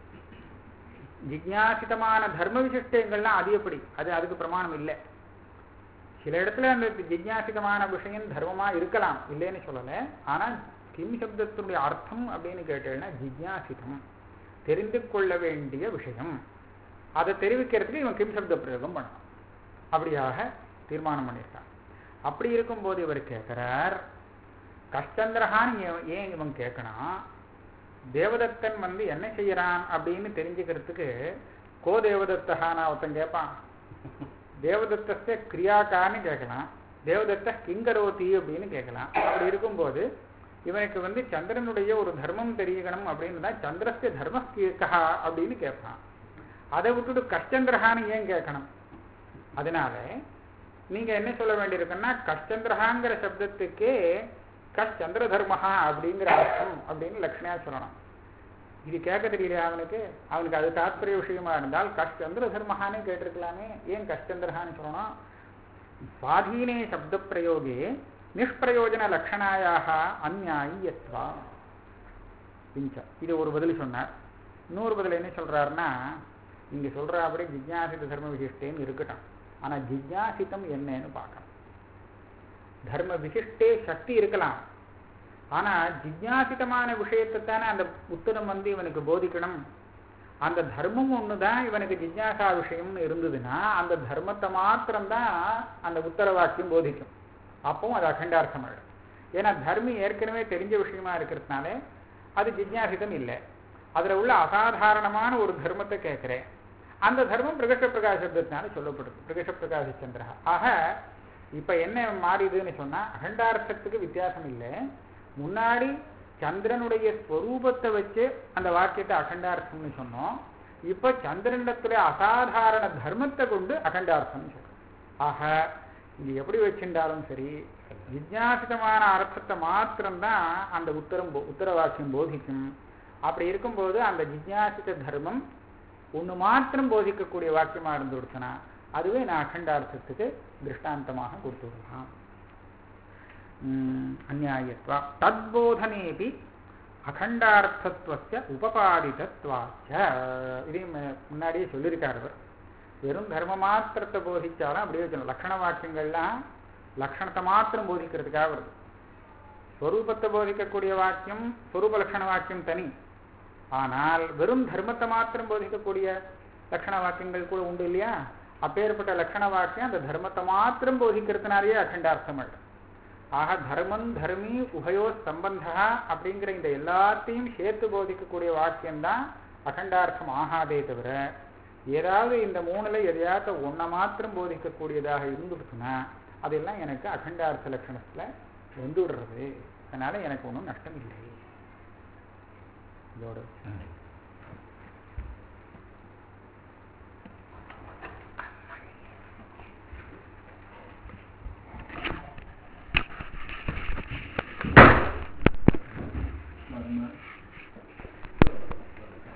ஜிஜ்ஞாசிதமான தர்ம விசிஷ்டங்கள்லாம் அது எப்படி அது அதுக்கு பிரமாணம் இல்லை சில இடத்துல அந்த ஜிஜ்ஞாசிதமான விஷயம் தர்மமா இருக்கலாம் இல்லைன்னு சொல்லலை ஆனா கிம் சப்தத்தினுடைய அர்த்தம் அப்படின்னு கேட்டேன்னா ஜிஜ்ஞாசிதம் தெரிந்து கொள்ள வேண்டிய விஷயம் அதை தெரிவிக்கிறதுக்கு இவன் கிம் சப்த பிரயோகம் பண்ணலாம் அப்படியாக தீர்மானம் பண்ணியிருக்கான் அப்படி இருக்கும்போது இவர் கேட்கிறார் கஷ்டந்திரஹான்னு ஏன் ஏன் இவன் கேட்கணும் தேவதத்தன் வந்து என்ன செய்யறான் அப்படின்னு தெரிஞ்சுக்கிறதுக்கு கோ தேவதத்தகான ஒருத்தன் கேட்பான் தேவதத்தஸ்த கிரியாக்கான்னு கேட்கலாம் தேவதத்த கிங்கரோதி அப்படின்னு கேட்கலாம் அப்படி இருக்கும்போது இவனுக்கு வந்து சந்திரனுடைய ஒரு தர்மம் தெரியணும் அப்படின்னு தான் சந்திரஸ்ய தர்ம கா அப்படின்னு கேட்பான் அதை விட்டுட்டு கஷ்டந்திரஹான்னு ஏன் கேட்கணும் அதனால நீங்க என்ன சொல்ல வேண்டியிருக்குன்னா கஷ்டந்திரஹாங்கிற சப்தத்துக்கே கஷ்டந்திர தர்மஹா அப்படிங்கிற அர்த்தம் அப்படின்னு லக்ஷ்மியா சொல்லணும் இது கேட்க தெரியலையா அவனுக்கு அவனுக்கு அது தாத்பரிய விஷயமா இருந்தால் கஷ்டந்திர தர்மஹான்னு கேட்டிருக்கலாமே ஏன் கஷ்டந்திரஹான்னு சொல்லணும் சுவாதீனே சப்த பிரயோகே நிஷ்பிரயோஜன லக்ஷணாயாக அந்நியாயத்வா பிஞ்ச இது ஒரு பதில் சொன்னார் இன்னொரு பதில் என்ன சொல்றாருன்னா இங்க சொல்ற அப்படி ஜிஜ்ஞாசித தர்ம விசிஷ்டேன்னு இருக்கட்டும் ஆனா ஜிஜ்ஞாசிதம் என்னன்னு பார்க்கணும் தர்ம விசிஷ்டே சக்தி இருக்கலாம் ஆனா ஜிஜ்ஞாசிதமான விஷயத்தை தானே அந்த உத்தரம் வந்து இவனுக்கு போதிக்கணும் அந்த தர்மம் ஒண்ணுதான் இவனுக்கு ஜிஜ்ஞாசா விஷயம்னு இருந்ததுன்னா அந்த தர்மத்தை மாத்திரம்தான் அந்த உத்தர வாக்கியம் போதிக்கும் அப்பவும் அது அகண்டார்த்தம் ஆயிடும் ஏன்னா தர்மி ஏற்கனவே தெரிஞ்ச விஷயமா இருக்கிறதுனால அது ஜிஜ்ஞாசிதம் இல்லை அதுல உள்ள அசாதாரணமான ஒரு தர்மத்தை கேட்கிறேன் அந்த தர்மம் பிரகஷ பிரகாசத்தினால சொல்லப்படுது பிரகஷ பிரகாச சந்திரா ஆக இப்ப என்ன மாறிதுன்னு சொன்னா அகண்டார்த்தத்துக்கு வித்தியாசம் இல்லை முன்னாடி சந்திரனுடைய ஸ்வரூபத்தை வச்சு அந்த வாக்கியத்தை அகண்டார்த்தம்னு சொன்னோம் இப்ப சந்திரனிடத்துல அசாதாரண தர்மத்தை கொண்டு அகண்டார்த்தம்னு சொல்றோம் ஆக இது எப்படி வச்சிருந்தாலும் சரி ஜிஜ்ஞாசிதமான அர்த்தத்தை மாத்திரம்தான் அந்த உத்தரம் போ- உத்தர வாக்கியம் போதிக்கும் அப்படி இருக்கும்போது அந்த ஜிஜ்ஞாசித தர்மம் ஒண்ணு மாத்திரம் போதிக்கக்கூடிய வாக்கியமா இருந்து கொடுத்தனா அதுவே நான் அகண்டார்த்தத்துக்கு திருஷ்டாந்தமாக கொடுத்து விடலாம் உம், அந்நியாயத்வா தத்போதனேபி அகண்டார்த்தத்துவஸ்ய உபபாதிதத்வாச்ச இதையும் மு- முன்னாடியே சொல்லியிருக்கார் அவர் வெறும் தர்ம மாத்திரத்தை போதிச்சாலும் அப்படியே சொல்லணும் லக்ஷண வாக்கியங்கள்லாம் லக்ஷணத்தை மாத்திரம் போதிக்கிறதுக்காக வருது ஸ்வரூபத்தை போதிக்கக்கூடிய வாக்கியம் ஸ்வரூப லட்சண வாக்கியம் தனி ஆனால் வெறும் தர்மத்தை மாத்திரம் போதிக்கக்கூடிய லட்சண வாக்கியங்கள் கூட உண்டு இல்லையா அப்பேற்பட்ட லட்சண வாக்கியம் அந்த தர்மத்தை மாத்திரம் போதிக்கிறதுனாலேயே அகண்டார்த்தம் ஆயிடும் ஆக தர்மம் தர்மி உபயோ சம்பந்தா அப்படிங்கிற இந்த எல்லாத்தையும் சேர்த்து போதிக்கக்கூடிய வாக்கியம்தான் அகண்டார்த்தம் ஆகாதே தவிர ஏதாவது இந்த மூணுல எதையாவது ஒன்றை மாத்திரம் போதிக்கக்கூடியதாக இருந்துடுச்சுன்னா அதெல்லாம் எனக்கு அகண்டார்த்த லட்சணத்துல வந்து விடுறது அதனால எனக்கு ஒன்றும் நஷ்டம் இல்லை இதோட ம்.